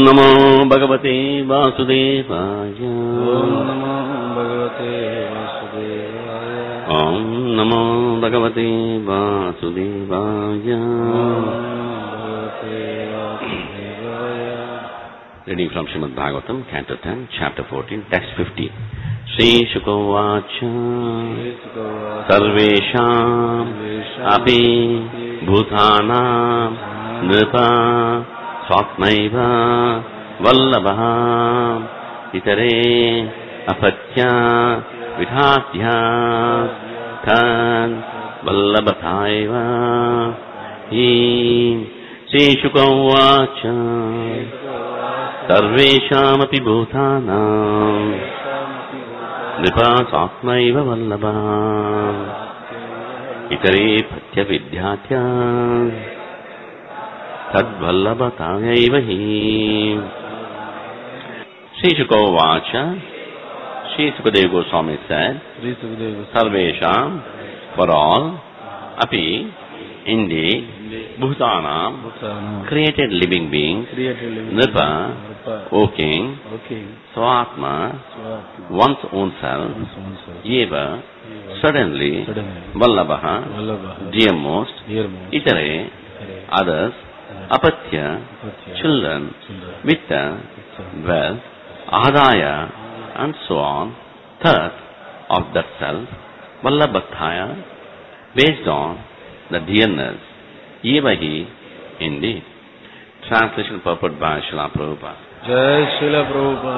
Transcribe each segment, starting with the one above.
నమో భగవతే వాసుదేవాయ ఓం నమో భగవతే వాసుదేవాయ ఓం నమో భగవతే వాసుదేవాయ ఓం నమో భగవతే వాసుదేవాయ Reading from Srimad Bhagavatam, Canto 10, Chapter 14, Text 15. Sri Shukovacha Sarvesham Api Bhutanam Nripa Swatmaiva Vallabha Itare Apatya Vithatya Tan Vallabhathaiva He Sri Shukovacha सर्वेषामपि भूतानाम् नृपासात्मैव वल्लभा इतरे पथ्यविद्यात्या तद्वल्लभतायैव हि श्रीशुकोवाच श्रीसुखदेव Goswami said, శ్రీ సుఖదేవ सर्वेषाम् for all, api, indeed, bhutanam, created living beings, Nripa, O king, okay Swatma, one's own self, Eva, suddenly, Vallabha, dearmost, Itare, others, Apatya, children, Vitta, wealth, Adaya, and so on, third of that self, Vallabhathaya, based on the dearness, Eva he, indeed. Translation purport by Srila Prabhupada. జై శిల ప్రభుపా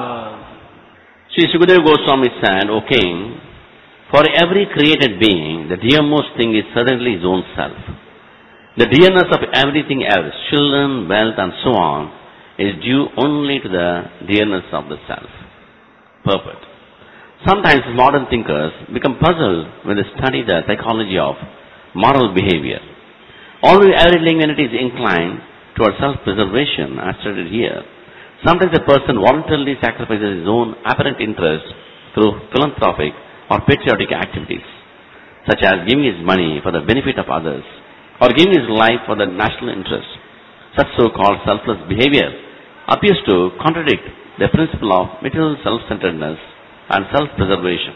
Sri Sukadeva Goswami said, O king, for every created being, the dearmost thing is certainly his own self. The dearness of everything else, children, wealth, and so on, is due only to the dearness of the self. Purport. Sometimes modern thinkers become puzzled when they study the psychology of moral behavior. Although every living entity is inclined towards self-preservation, as stated here, sometimes a person voluntarily sacrifices his own apparent interest through philanthropic or patriotic activities, such as giving his money for the benefit of others or giving his life for the national interest. Such so-called selfless behavior appears to contradict the principle of material self-centeredness and self-preservation.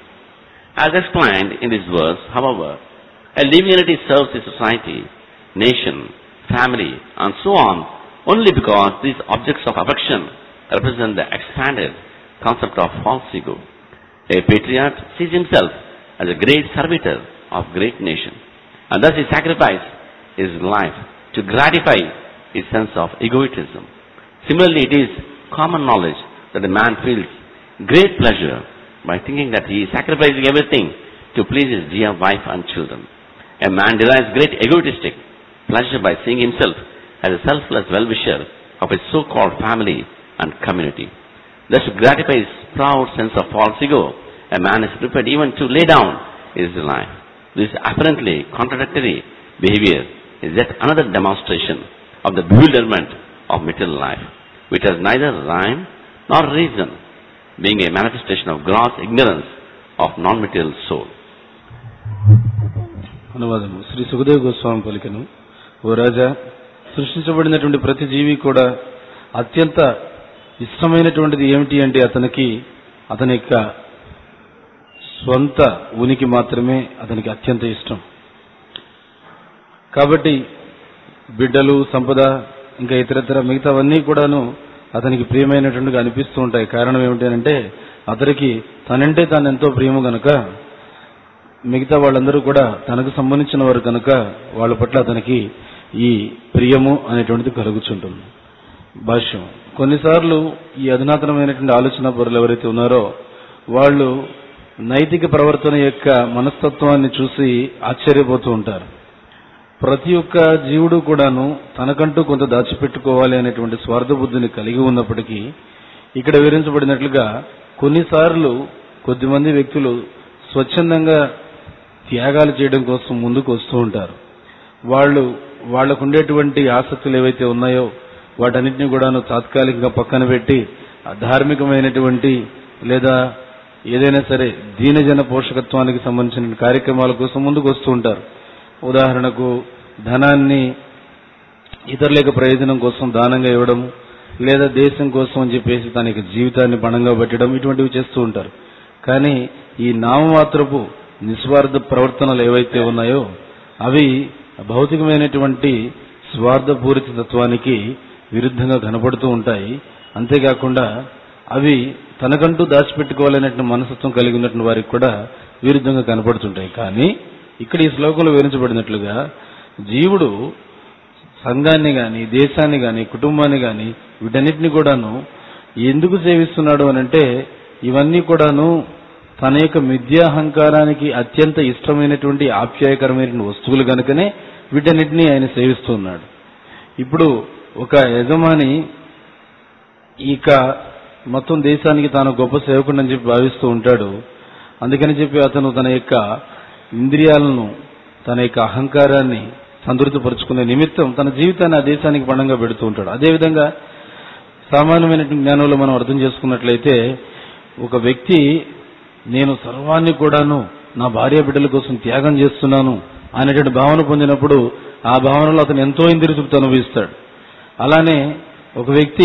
As explained in this verse, however, a living entity serves the society, nation, family, and so on only because these objects of affection represent the expanded concept of false ego. A patriot sees himself as a great servitor of great nation, and thus he sacrifices his life to gratify his sense of egotism. Similarly, it is common knowledge that a man feels great pleasure by thinking that he is sacrificing everything to please his dear wife and children. A man derives great egotistic pleasure by seeing himself as a selfless well-wisher of his so-called family and community. Thus, to gratify his proud sense of false ego, a man is prepared even to lay down his life. This apparently contradictory behavior is yet another demonstration of the bewilderment of material life, which has neither rhyme nor reason, being a manifestation of gross ignorance of non-material soul. అనువాదము Shri Sukhadeva Goswami పలికను ఓ రాజా సృష్టించబడినటువంటి ప్రతి జీవి కూడా అత్యంత ఇష్టమైనటువంటిది ఏమిటి అంటే అతనికి అతని యొక్క స్వంత ఉనికి మాత్రమే అతనికి అత్యంత ఇష్టం కాబట్టి బిడ్డలు సంపద ఇంకా ఇతరత్ర మిగతావన్నీ కూడాను అతనికి ప్రియమైనటువంటిగా అనిపిస్తూ ఉంటాయి కారణం ఏమిటి అంటే అతనికి తనంటే తాను ఎంతో ప్రియము గనక మిగతా వాళ్ళందరూ కూడా తనకు సంబంధించిన వారు కనుక వాళ్ళ పట్ల అతనికి ఈ ప్రియము అనేటువంటిది కలుగుచుంటుంది భాష్యం కొన్నిసార్లు ఈ అధునాతనమైనటువంటి ఆలోచన పరులు ఎవరైతే ఉన్నారో వాళ్ళు నైతిక ప్రవర్తన యొక్క మనస్తత్వాన్ని చూసి ఆశ్చర్యపోతూ ఉంటారు ప్రతి ఒక్క జీవుడు కూడాను తనకంటూ కొంత దాచిపెట్టుకోవాలి అనేటువంటి స్వార్థ బుద్ధిని కలిగి ఉన్నప్పటికీ ఇక్కడ వివరించబడినట్లుగా కొన్నిసార్లు కొద్దిమంది వ్యక్తులు స్వచ్ఛందంగా త్యాగాలు చేయడం కోసం ముందుకు వస్తూ ఉంటారు వాళ్ళు వాళ్లకు ఉండేటువంటి ఆసక్తులు ఏవైతే ఉన్నాయో వాటన్నిటిని కూడాను తాత్కాలికంగా పక్కన పెట్టి ధార్మికమైనటువంటి లేదా ఏదైనా సరే దీనజన పోషకత్వానికి సంబంధించిన కార్యక్రమాల కోసం ముందుకు వస్తూ ఉంటారు ఉదాహరణకు ధనాన్ని ఇతరుల యొక్క ప్రయోజనం కోసం దానంగా ఇవ్వడం లేదా దేశం కోసం అని చెప్పేసి తన యొక్క జీవితాన్ని పణంగా పెట్టడం ఇటువంటివి చేస్తూ ఉంటారు కానీ ఈ నామమాత్రపు నిస్వార్థ ప్రవర్తనలు ఏవైతే ఉన్నాయో అవి భౌతికమైనటువంటి స్వార్థపూరిత తత్వానికి విరుద్ధంగా కనపడుతూ ఉంటాయి అంతేకాకుండా అవి తనకంటూ దాచిపెట్టుకోవాలనేటువంటి మనస్తత్వం కలిగి ఉన్నటువంటి వారికి కూడా విరుద్ధంగా కనపడుతుంటాయి కానీ ఇక్కడ ఈ శ్లోకంలో వివరించబడినట్లుగా జీవుడు సంఘాన్ని గాని దేశాన్ని గాని కుటుంబాన్ని గాని వీటన్నిటిని కూడాను ఎందుకు సేవిస్తున్నాడు అని అంటే ఇవన్నీ కూడాను తన యొక్క మిథ్యాహంకారానికి అత్యంత ఇష్టమైనటువంటి ఆప్యాయకరమైనటువంటి వస్తువులు కనుకనే వీటన్నిటిని ఆయన సేవిస్తున్నాడు ఇప్పుడు ఒక యజమాని ఇక మొత్తం దేశానికి తాను గొప్ప సేవకుడని చెప్పి భావిస్తూ ఉంటాడు అందుకని చెప్పి అతను తన యొక్క ఇంద్రియాలను తన యొక్క అహంకారాన్ని సంతృప్తిపరుచుకునే నిమిత్తం తన జీవితాన్ని ఆ దేశానికి పణంగా పెడుతూ ఉంటాడు అదేవిధంగా సామాన్యమైన జ్ఞానంలో మనం అర్థం చేసుకున్నట్లయితే ఒక వ్యక్తి నేను సర్వాన్ని కూడాను నా భార్య బిడ్డల కోసం త్యాగం చేస్తున్నాను అనేటువంటి భావన పొందినప్పుడు ఆ భావనలో అతను ఎంతో ఇంద్రితృప్తి అనుభవిస్తాడు అలానే ఒక వ్యక్తి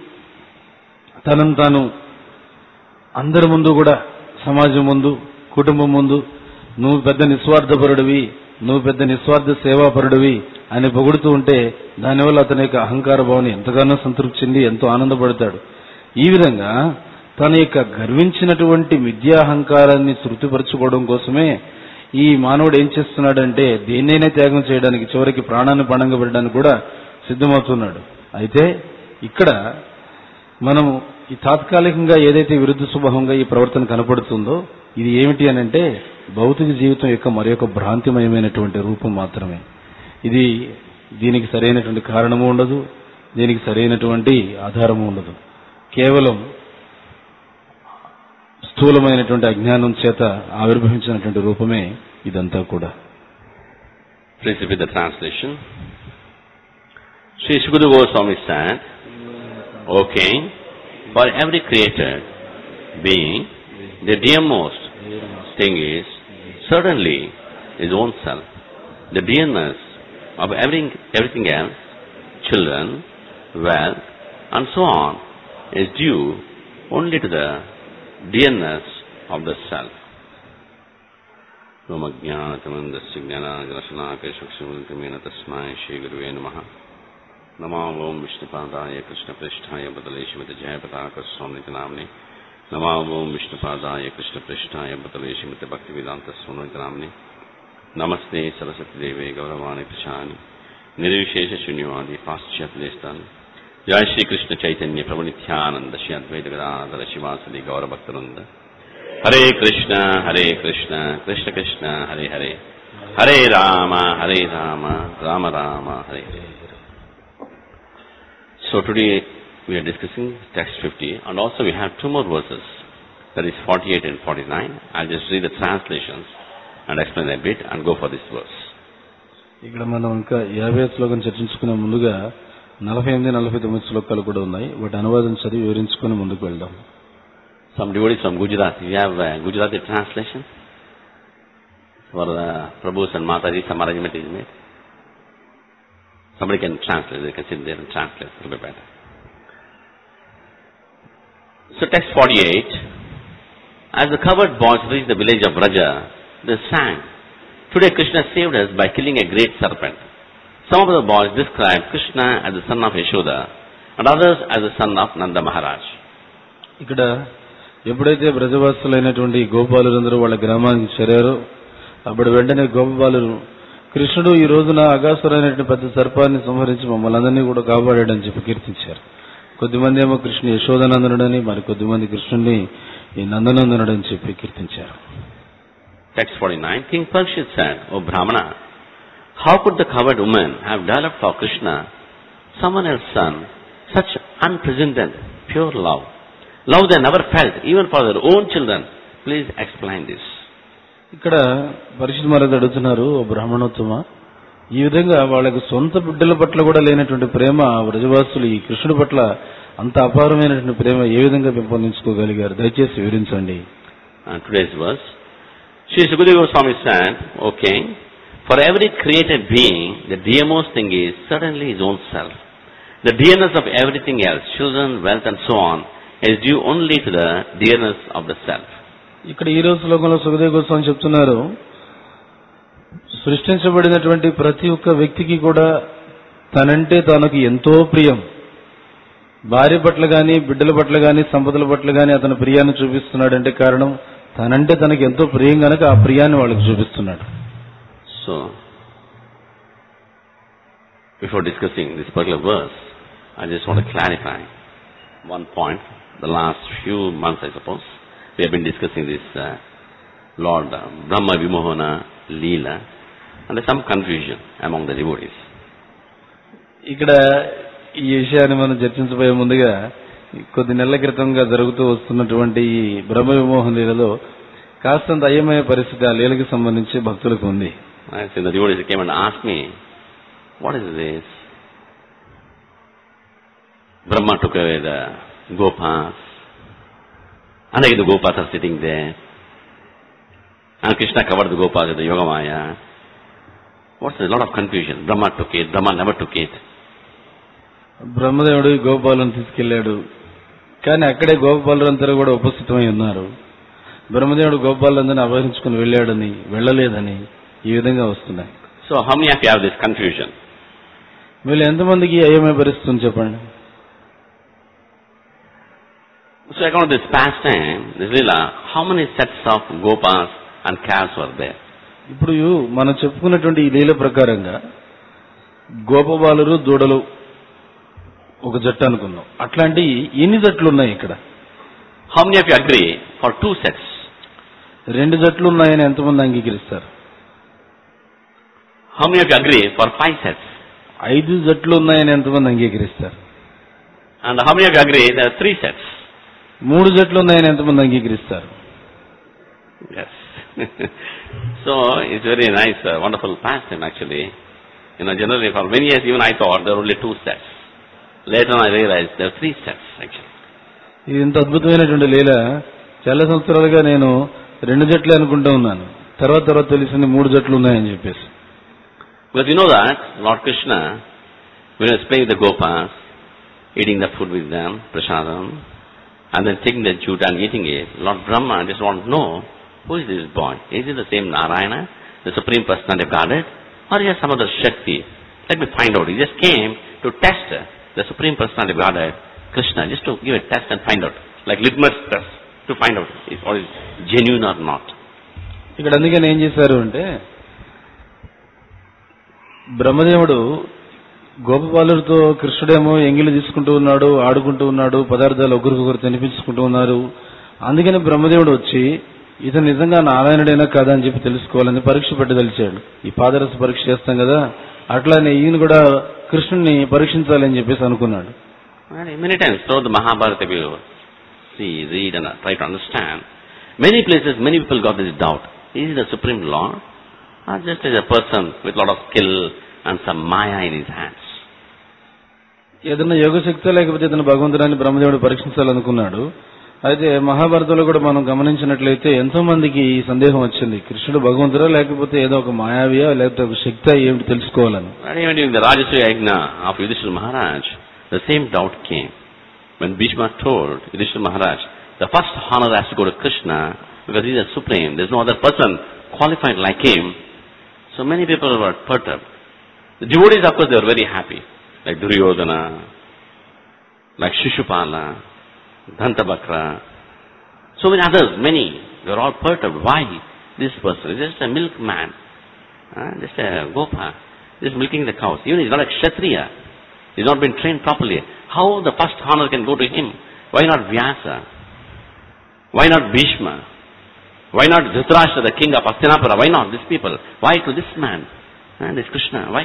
తనను తాను అందరి ముందు కూడా సమాజం ముందు కుటుంబం ముందు నువ్వు పెద్ద నిస్వార్థపరుడివి నువ్వు పెద్ద నిస్వార్థ సేవాపరుడివి అని పొగుడుతూ ఉంటే దానివల్ల అతని యొక్క అహంకార భావన ఎంతగానో సంతృప్తి చెంది ఎంతో ఆనందపడతాడు ఈ విధంగా తన యొక్క గర్వించినటువంటి మిథ్యాహంకారాన్ని తృప్తిపరచుకోవడం కోసమే ఈ మానవుడు ఏం చేస్తున్నాడంటే దేన్నైనా త్యాగం చేయడానికి చివరికి ప్రాణాన్ని పణంగా పెట్టడానికి కూడా సిద్ధమవుతున్నాడు అయితే ఇక్కడ మనము ఈ తాత్కాలికంగా ఏదైతే విరుద్ధ స్వభావంగా ఈ ప్రవర్తన కనపడుతుందో ఇది ఏమిటి అని అంటే భౌతిక జీవితం యొక్క మరొక భ్రాంతిమయమైనటువంటి రూపం మాత్రమే ఇది దీనికి సరైనటువంటి కారణము ఉండదు దీనికి సరైనటువంటి ఆధారము ఉండదు కేవలం స్థూలమైనటువంటి అజ్ఞానం చేత ఆవిర్భవించినటువంటి రూపమే ఇదంతా కూడా Please repeat the translation. Sri Sukadeva Goswami said, O king, for every created being, the dearmost thing is certainly his own self. The dearness of everything, everything else, children, wealth, and so on, is due only to the dearness of the self. रोमज्ञानतमन्दस्य ज्ञानाग्रशनाकशक्षमुल्कमेन तस्मै श्रीगुरुवे नमः नमो ओं विष्णुपादाय कृष्णपृष्ठाय बदले श्रीमति जयपताकस्वामिति नाम्ने नमो ओं विष्णुपादाय कृष्णपृष्ठाय बदले श्रीमति भक्तिवेदान्तस्वामिति नाम्ने नमस्ते सरस्वतीदेवे गौरवाणि प्रशानि निर्विशेषशून्यवादी पाश्चात्यदेशानि जय श्री कृष्ण चैतन्य प्रभु नित्यानंद श्री अद्वैत गदाधर शिवासदि गौरभक्तवृंद हरे कृष्ण हरे कृष्ण कृष्ण कृष्ण हरे हरे हरे राम हरे राम राम राम हरे हरे So today we are discussing text 50 and also we have two more verses that is 48 and 49. I'll just read the translations and explain a bit and go for this verse. ఇక్కడ మనం ఇంకా యాభై శ్లోకం చర్చించుకునే ముందుగా నలభై ఎనిమిది నలభై తొమ్మిది శ్లోకాలు కూడా ఉన్నాయి వాటి అనువాదం చదివి వివరించుకొని ముందుకు వెళ్దాం Some devotees from Gujarat, you have uh, Gujarati translation for the Prabhus and Mataji, some arrangement is made. Somebody can translate, they can sit there and translate, it will be better. So text 48, as the covered boys reached the village of Braja, they sang, Today Krishna saved us by killing a great serpent. Some of the boys described Krishna as the son of Yashoda and others as the son of Nanda Maharaj. ఇక్కడ ఎప్పుడైతే బ్రజవాసులైనటువంటి గోపాలులందరూ వాళ్ళ గ్రామానికి చేరారో అప్పుడు వెంటనే గోపాలులు కృష్ణుడు ఈ రోజున అగాసురైనటువంటి పెద్ద సర్పాన్ని సంహరించి మమ్మల్ని అందరినీ కూడా కాపాడాడని చెప్పి కీర్తించారు కొద్దిమంది ఏమో కృష్ణుని యశోదనందనుడని మరి కొద్దిమంది కృష్ణుడిని ఈ నందనందనుడని చెప్పి కీర్తించారు Text 49, King Parikshit said, O Brahmana, how could the covered woman have developed for Krishna, someone else's son, such unprecedented, pure love? Love they never felt, even for their own children. Please explain this. ఇక్కడ పరిశుద్ధ మహారాజు అడుగుతున్నారు ఓ బ్రాహ్మణోత్తమ ఈ విధంగా వాళ్ళకి సొంత బిడ్డల పట్ల కూడా లేనటువంటి ప్రేమ వ్రజవాసులు ఈ కృష్ణుడి పట్ల అంత అపారమైనటువంటి ప్రేమ ఏ విధంగా పెంపొందించుకోగలిగారు దయచేసి వివరించండి And today's verse, Sri Sukadeva Swami said, O king, for every created being, the dearmost thing is certainly his own self. the dearness of everything else, children, wealth and so on, is due only to the dearness of the self. ఇక్కడ ఈ రోజు శ్లోకంలో సుఖదేవ్ గోస్వామి చెప్తున్నారు సృష్టించబడినటువంటి ప్రతి ఒక్క వ్యక్తికి కూడా తనంటే తనకు ఎంతో ప్రియం భార్య పట్ల గాని బిడ్డల పట్ల గాని సంపదల పట్ల గాని అతని ప్రియాన్ని చూపిస్తున్నాడంటే కారణం తనంటే తనకి ఎంతో ప్రియం గనక ఆ ప్రియాన్ని వాళ్ళకి చూపిస్తున్నాడు So, before discussing this particular verse, I just want to clarify one point. The last few months, I suppose, we have been discussing this uh, Lord uh, Brahma Vimohana Leela, and there's some confusion among the devotees. ఇక్కడ ఈ విషయాన్ని మనం చర్చించబోయే ముందుగా కొద్ది నెలల క్రితంగా జరుగుతూ వస్తున్నటువంటి ఈ బ్రహ్మ విమోహన లీలలో కాస్తంత అయ్యమయ్యే పరిస్థితి ఆ లీలకి సంబంధించి భక్తులకు ఉంది I see the devotees came and asked me, what is this? Brahma took away the gopas, and again the gopas are sitting there, and Krishna covered the gopas with the yoga maya. What's a lot of confusion? Brahma took it, Brahma never took it. బ్రహ్మదేవుడు ఈ గోపాలను తీసుకెళ్లాడు కానీ అక్కడే గోపాలందరూ కూడా ఉపస్థితమై ఉన్నారు బ్రహ్మదేవుడు గోపాలందరినీ అపహరించుకుని వెళ్ళాడని వెళ్ళలేదని ఈ విధంగా వస్తున్నాయి So how many of you have this confusion? వీళ్ళు ఎంతమందికి అయ్యమయ్యే పరిస్థితి ఉంది చెప్పండి So according to this pastime, this lila, how many sets of gopas and calves were there? ఇప్పుడు మనం చెప్పుకున్నటువంటి ఈ లీల ప్రకారంగా గోపబాలురు దూడలు ఒక జట్టు అనుకుందాం అట్లాంటి ఎన్ని జట్లు ఉన్నాయి ఇక్కడ How many of you agree for two sets? రెండు జట్లు ఉన్నాయని ఎంతమంది అంగీకరిస్తారు How many of you agree for five sets? ఐదు జట్లు ఉన్నాయని ఎంతమంది అంగీకరిస్తారు And how many of you agree there are three sets? మూడు జట్లు ఉన్నాయని ఎంతమంది అంగీకరిస్తారు Yes. so it's very nice, uh, wonderful pastime actually. You know, generally for many years even I thought there were only two sets. Later on I realized there are three sets actually. ఇది ఇంత అద్భుతమైనటువంటి లీల చాలా సంవత్సరాలుగా నేను రెండు జట్లు అనుకుంటూ ఉన్నాను తర్వాత తర్వాత తెలిసింది మూడు జట్లు ఉన్నాయని చెప్పేసి Because you know that Lord Krishna, when he was playing with the gopas, eating the food with them, prasadam, and then taking the jute and eating it, Lord Brahma just want to know, who is this boy? Is he the same Narayana, the Supreme Personality of Godhead, or he has some other Shakti? Let me find out. He just came to test the Supreme Personality of Godhead, Krishna, just to give a test and find out, like litmus test, to find out if all is genuine or not. ఇక్కడ అందుకని ఏం చేశారు అంటే బ్రహ్మదేవుడు గోపబాలుడితో కృష్ణుడేమో ఎంగిలి తీసుకుంటూ ఉన్నాడు ఆడుకుంటూ ఉన్నాడు పదార్థాలు ఒకరికొకరు తినిపించుకుంటూ ఉన్నారు అందుకని బ్రహ్మదేవుడు వచ్చి ఇతను నిజంగా నారాయణుడైనా కాదా అని చెప్పి తెలుసుకోవాలని పరీక్ష పెట్టదలిచాడు ఈ పాదరస పరీక్ష చేస్తాం కదా అట్లానే ఈయన కూడా కృష్ణుడిని పరీక్షించాలని చెప్పేసి అనుకున్నాడు Well, many times throughout the Mahabharata, we will see, read and try to understand. Many places, many people got this doubt. Is he the Supreme Lord? Or just as a person with a lot of skill and some maya in his hands? ఏదైనా యోగశక్తి లేకపోతే ఇతను భగవంతుడాన్ని బ్రహ్మదేవుడు పరీక్షించాలనుకున్నాడు అయితే మహాభారతంలో కూడా మనం గమనించినట్లయితే ఎంతో మందికి ఈ సందేహం వచ్చింది కృష్ణుడు భగవంతుడా లేకపోతే ఏదో ఒక మాయావియా లేకపోతే ఒక శక్తి ఏమిటి తెలుసుకోవాలని And even during the Rajasuya Yajna of Yudhishthira Maharaj, the same doubt came. When Bhishma told Yudhishthira Maharaj, the first honor has to go to Krishna because he is the supreme. There is no other person qualified like him. So many people were perturbed. The devotees, of course, they were very happy. Like Duryodhana, like Shishupala, Dhantabakra, so many others, many. They were all perturbed. Why this person? He's just a milkman. Uh, just a gopa. Just milking the cows. Even he's not a kshatriya. He's not been trained properly. How the first honor can go to him? Why not Vyasa? Why not Bhishma? Why not Dhritarashtra, the king of Hastinapura? Why not these people? Why to this man? And this Krishna, why?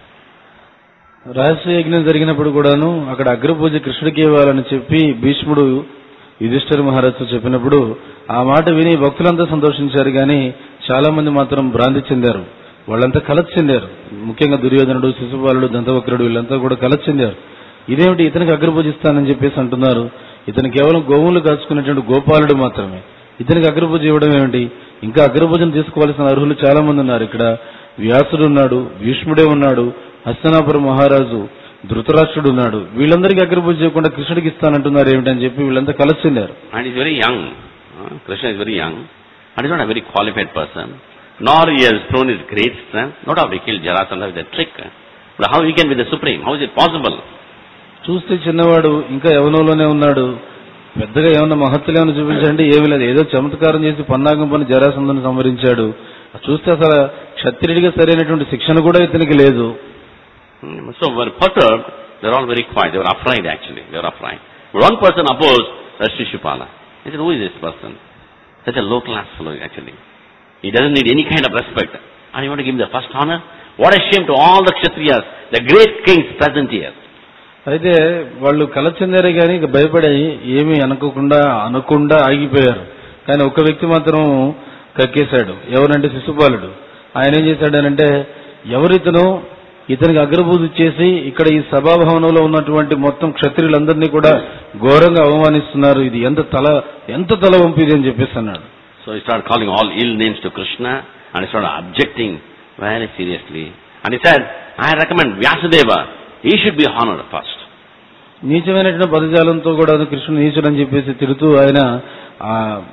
రహస్య యజ్ఞం జరిగినప్పుడు కూడాను అక్కడ అగ్రపూజ కృష్ణుడికి ఇవ్వాలని చెప్పి భీష్ముడు యుధిష్ఠిర మహారాజు చెప్పినప్పుడు ఆ మాట విని భక్తులంతా సంతోషించారు కానీ చాలా మంది మాత్రం భ్రాంతి చెందారు వాళ్ళంతా కలత చెందారు ముఖ్యంగా దుర్యోధనుడు శిశుపాలుడు దంతవక్రుడు వీళ్ళంతా కూడా కలత చెందారు ఇదేమిటి ఇతనికి అగ్రపూజ ఇస్తానని చెప్పేసి అంటున్నారు ఇతను కేవలం గోవులు కాచుకునేటువంటి గోపాలుడు మాత్రమే ఇతనికి అగ్రపూజ ఇవ్వడం ఏమిటి ఇంకా అగ్రపూజను తీసుకోవాల్సిన అర్హులు చాలా మంది ఉన్నారు ఇక్కడ వ్యాసుడు ఉన్నాడు భీష్ముడే ఉన్నాడు హస్తనాపురం మహారాజు ధృతరాష్ట్రుడు ఉన్నాడు వీళ్ళందరికీ అగ్రపూజ చేయకుండా కృష్ణుడికి ఇస్తానంటున్నారు ఏమిటని చెప్పి వీళ్ళంతా కలిసి చెందారు And he's very young. Uh, Krishna is very young. And he's not a very qualified person. Nor he has thrown his great strength. Not how he killed Jarasandha with a trick. But how he can be the supreme? How is it possible? చూస్తే చిన్నవాడు ఇంకా యవనంలోనే ఉన్నాడు పెద్దగా ఏమన్నా మహత్తులు ఏమైనా చూపించండి ఏమీ లేదు ఏదో చమత్కారం చేసి పన్నాగం పని జరాసంధను సంహరించాడు చూస్తే అసలు క్షత్రియుడిగా సరైనటువంటి శిక్షణ కూడా ఇతనికి లేదు Hmm, So were perturbed. They're all very quiet. They were afraid actually. They were afraid. But one person opposed that's Shishupala. He said, who is this person? Such a low class fellow actually. He doesn't need any kind of respect. And you want to give him the first honor? What a shame to all the Kshatriyas, the great kings present here. అయితే వాళ్ళు కల చెందారే కానీ ఇక భయపడి ఏమీ అనుకోకుండా అనకుండా ఆగిపోయారు కానీ ఒక వ్యక్తి మాత్రం కక్కేశాడు ఎవరంటే శిశుపాలుడు ఆయన ఏం చేశాడనంటే ఎవరితను ఇతనికి అగ్రబూజ చేసి ఇక్కడ ఈ సభాభవనంలో ఉన్నటువంటి మొత్తం క్షత్రియులందరినీ కూడా ఘోరంగా అవమానిస్తున్నారు ఇది ఎంత తల ఎంత తల వంపు ఇది అని చెప్పేసి అన్నాడు So he started calling all ill names to Krishna and he started objecting very seriously. And he said, I recommend Vyasadeva, he should be honored first. నీచమైనటువంటి పదజాలంతో కూడా కృష్ణుడు నీచుడు అని చెప్పేసి తిడుతూ ఆయన ఆ,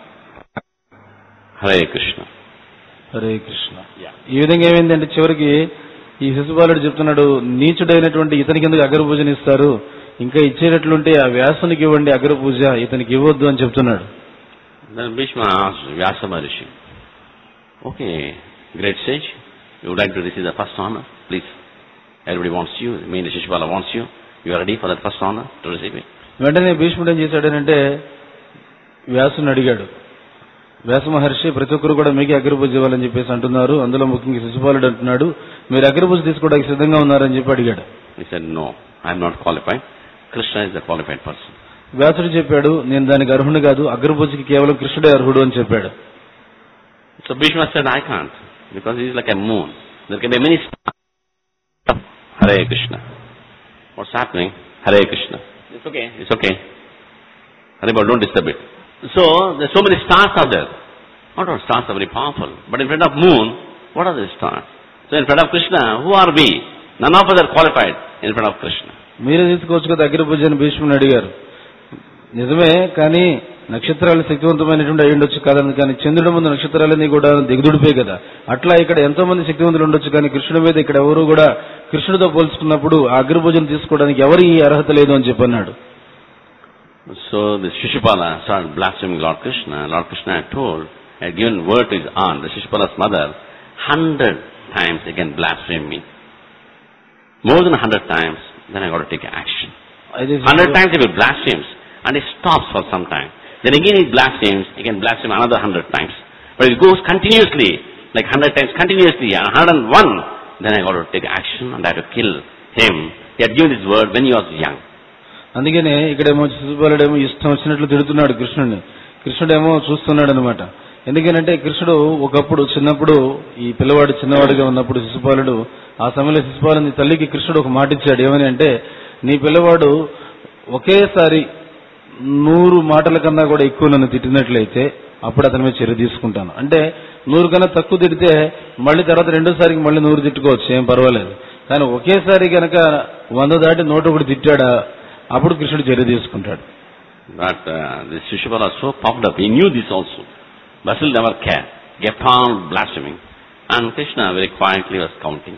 Hare Krishna. హరే కృష్ణ ఈ విధంగా ఏమైందంటే చివరికి ఈ శిశుపాలుడు చెప్తున్నాడు నీచుడైనటువంటి ఇతనికి ఎందుకు అగ్రపూజని ఇస్తారు ఇంకా ఇచ్చేటట్లుంటే ఆ వ్యాసునికి ఇవ్వండి అగ్రపూజ ఇతనికి ఇవ్వద్దు అని చెప్తున్నాడు Then Bhishma asked Vyasa Maharishi, okay, great sage, you would like to receive the first honor? Please. Everybody wants you, I mean the Shishupala wants you. You are ready for that first honor to receive it? వెంటనే భీష్ముడు ఏం చేశాడనంటే వ్యాసుని అడిగాడు వ్యాస మహర్షి ప్రతి ఒక్కరు కూడా మీకే అగ్రపూజ ఇవ్వాలని చెప్పేసి అంటున్నారు అందులో ముఖ్యంగా శిశుపాలుడు అంటున్నాడు మీరు అగ్రపూజ తీసుకోవడానికి సిద్ధంగా ఉన్నారని చెప్పి అడిగాడు He said, no, I am not qualified. Krishna is the qualified person. వ్యాసుడు చెప్పాడు నేను దానికి అర్హుడు కాదు అగ్రపూజకి కేవలం కృష్ణుడే అర్హుడు అని చెప్పాడు So Bhishma said, I can't, because he is like a moon. There can be many stars. Hare Krishna. What's happening? Hare Krishna. It's okay, it's okay. Hare but don't disturb it. So, there's so many stars out there. Not all stars are very powerful. But in front of moon, what are the stars? So in front of Krishna, who are we? None of us are qualified in front of Krishna. మీరే తీసుకోవచ్చు కదా అగ్రపూజ అని భీష్ముని అడిగారు నిజమే కానీ నక్షత్రాలు శక్తివంతమైనటువంటి అయి ఉండొచ్చు కాదని కానీ చంద్రుడి ముందు నక్షత్రాలన్నీ కూడా దిగుదుడిపోయి కదా అట్లా ఇక్కడ ఎంతో మంది శక్తివంతులు ఉండొచ్చు కానీ కృష్ణుడి మీద ఇక్కడ ఎవరు కూడా కృష్ణుడితో పోల్చుకున్నప్పుడు ఆ అగ్రపూజను తీసుకోవడానికి ఎవరి అర్హత లేదు అని చెప్పన్నాడు So the Shishupala started blaspheming Lord Krishna. Lord Krishna had told, had given word to his aunt, the Shishupala's mother, hundred times he can blaspheme me. More than a hundred times, then I got to take action. అయితే Hundred times he will blasphemes, and he stops for some time. Then again he blasphemes, he can blaspheme another hundred times. But if it goes continuously, like hundred times continuously, a hundred and one, then I got to take action and I have to kill him. He had given his word when he was young. అందుకనే ఇక్కడేమో శిశుపాలుడేమో ఇష్టం వచ్చినట్లు తిడుతున్నాడు కృష్ణుడిని కృష్ణుడేమో చూస్తున్నాడు అనమాట ఎందుకనంటే కృష్ణుడు ఒకప్పుడు చిన్నప్పుడు ఈ పిల్లవాడు చిన్నవాడిగా ఉన్నప్పుడు శిశుపాలుడు ఆ సమయంలో శిశుపాలుని తల్లికి కృష్ణుడు ఒక మాట ఇచ్చాడు ఏమని అంటే నీ పిల్లవాడు ఒకేసారి నూరు మాటల కన్నా కూడా ఎక్కువ నన్ను తిట్టినట్లయితే అప్పుడు అతని మీద చర్య తీసుకుంటాను అంటే నూరు కన్నా తక్కువ తిడితే మళ్ళీ తర్వాత రెండోసారికి మళ్ళీ నూరు తిట్టుకోవచ్చు ఏం పర్వాలేదు కానీ ఒకేసారి కనుక వంద దాటి నూట ఒకటి తిట్టాడా అప్పుడు కృష్ణుడు చర్య తీసుకుంటాడు But uh, this Shishupala was so puffed up, he knew this also. But still never cared. Kept on blaspheming. And Krishna very quietly was counting.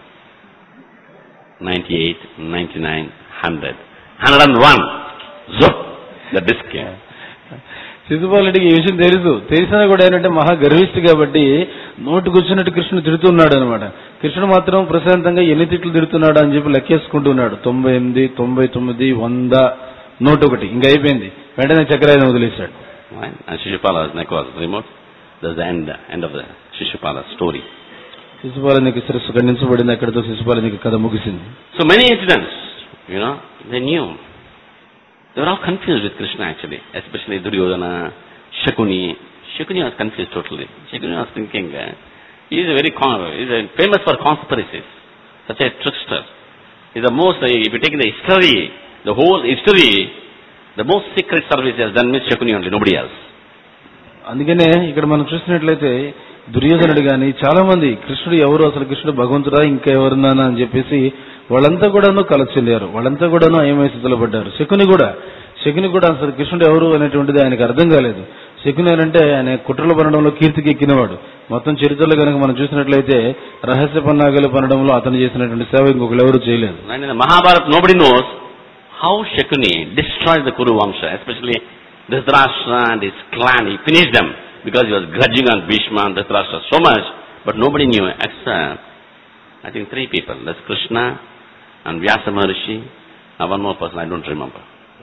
98, 99, 100. 101. Zup! The disc came. శిశుపాలుడికి ఈ విషయం తెలుసు తెలిసినా కూడా ఏంటంటే మహా గర్విష్టి కాబట్టి నోటి కూర్చున్నట్టు కృష్ణుడు తిడుతున్నాడు అనమాట కృష్ణుడు మాత్రం ప్రశాంతంగా ఎన్ని తిట్లు తిడుతున్నాడు అని చెప్పి లెక్కేసుకుంటున్నాడు తొంభై ఎనిమిది తొంభై తొమ్మిది వంద నూట ఒకటి ఇంకా అయిపోయింది వెంటనే చక్రాయుధం వదిలేశాడు Right? And Shishupala's neck was removed. That's the end, end of the Shishupala story. శిశుపాలనికి శిరస్సు ఖండించబడింది అక్కడితో శిశుపాలనికి కథ ముగిసింది So many incidents, you know, they knew. They were all confused with Krishna actually, especially Duryodhana, Shakuni. Shakuni was confused totally. Shakuni was thinking, uh, he is a very con- he is a famous for conspiracies, such a trickster. He is the most, uh, if you take the history, the whole history, the most secret service he has done with Shakuni only, nobody else. అందుకనే ఇక్కడ మనం చూసినట్లయితే దుర్యోధనుడు గాని చాలా మంది కృష్ణుడు ఎవరు అసలు కృష్ణుడు భగవంతుడా ఇంకా ఎవరున్నానా అని చెప్పేసి వాళ్ళంతా కూడాను కలచెల్లారు వాళ్ళంతా కూడాను అయమయ స్థితిలో పడ్డారు శకుని కూడా శకుని కూడా అసలు కృష్ణుడు ఎవరు అనేటువంటిది ఆయనకు అర్థం కాలేదు శకుని అంటే ఆయన కుట్రలు పనడంలో కీర్తికి ఎక్కినవాడు మొత్తం చరిత్రలో కనుక మనం చూసినట్లయితే రహస్య పన్నాగాలు పనడంలో అతను చేసినటువంటి సేవ ఇంకొకరు ఎవరు చేయలేదు And in the Mahabharata, nobody knows how Shakuni destroyed the Kuru Vamsha, especially Dhritarashtra and his clan. He finished them because he was grudging on Bhishma and Dhritarashtra so much, but nobody knew except, I think, three people. That's Krishna and Vyasa Maharishi and one more person, I don't remember.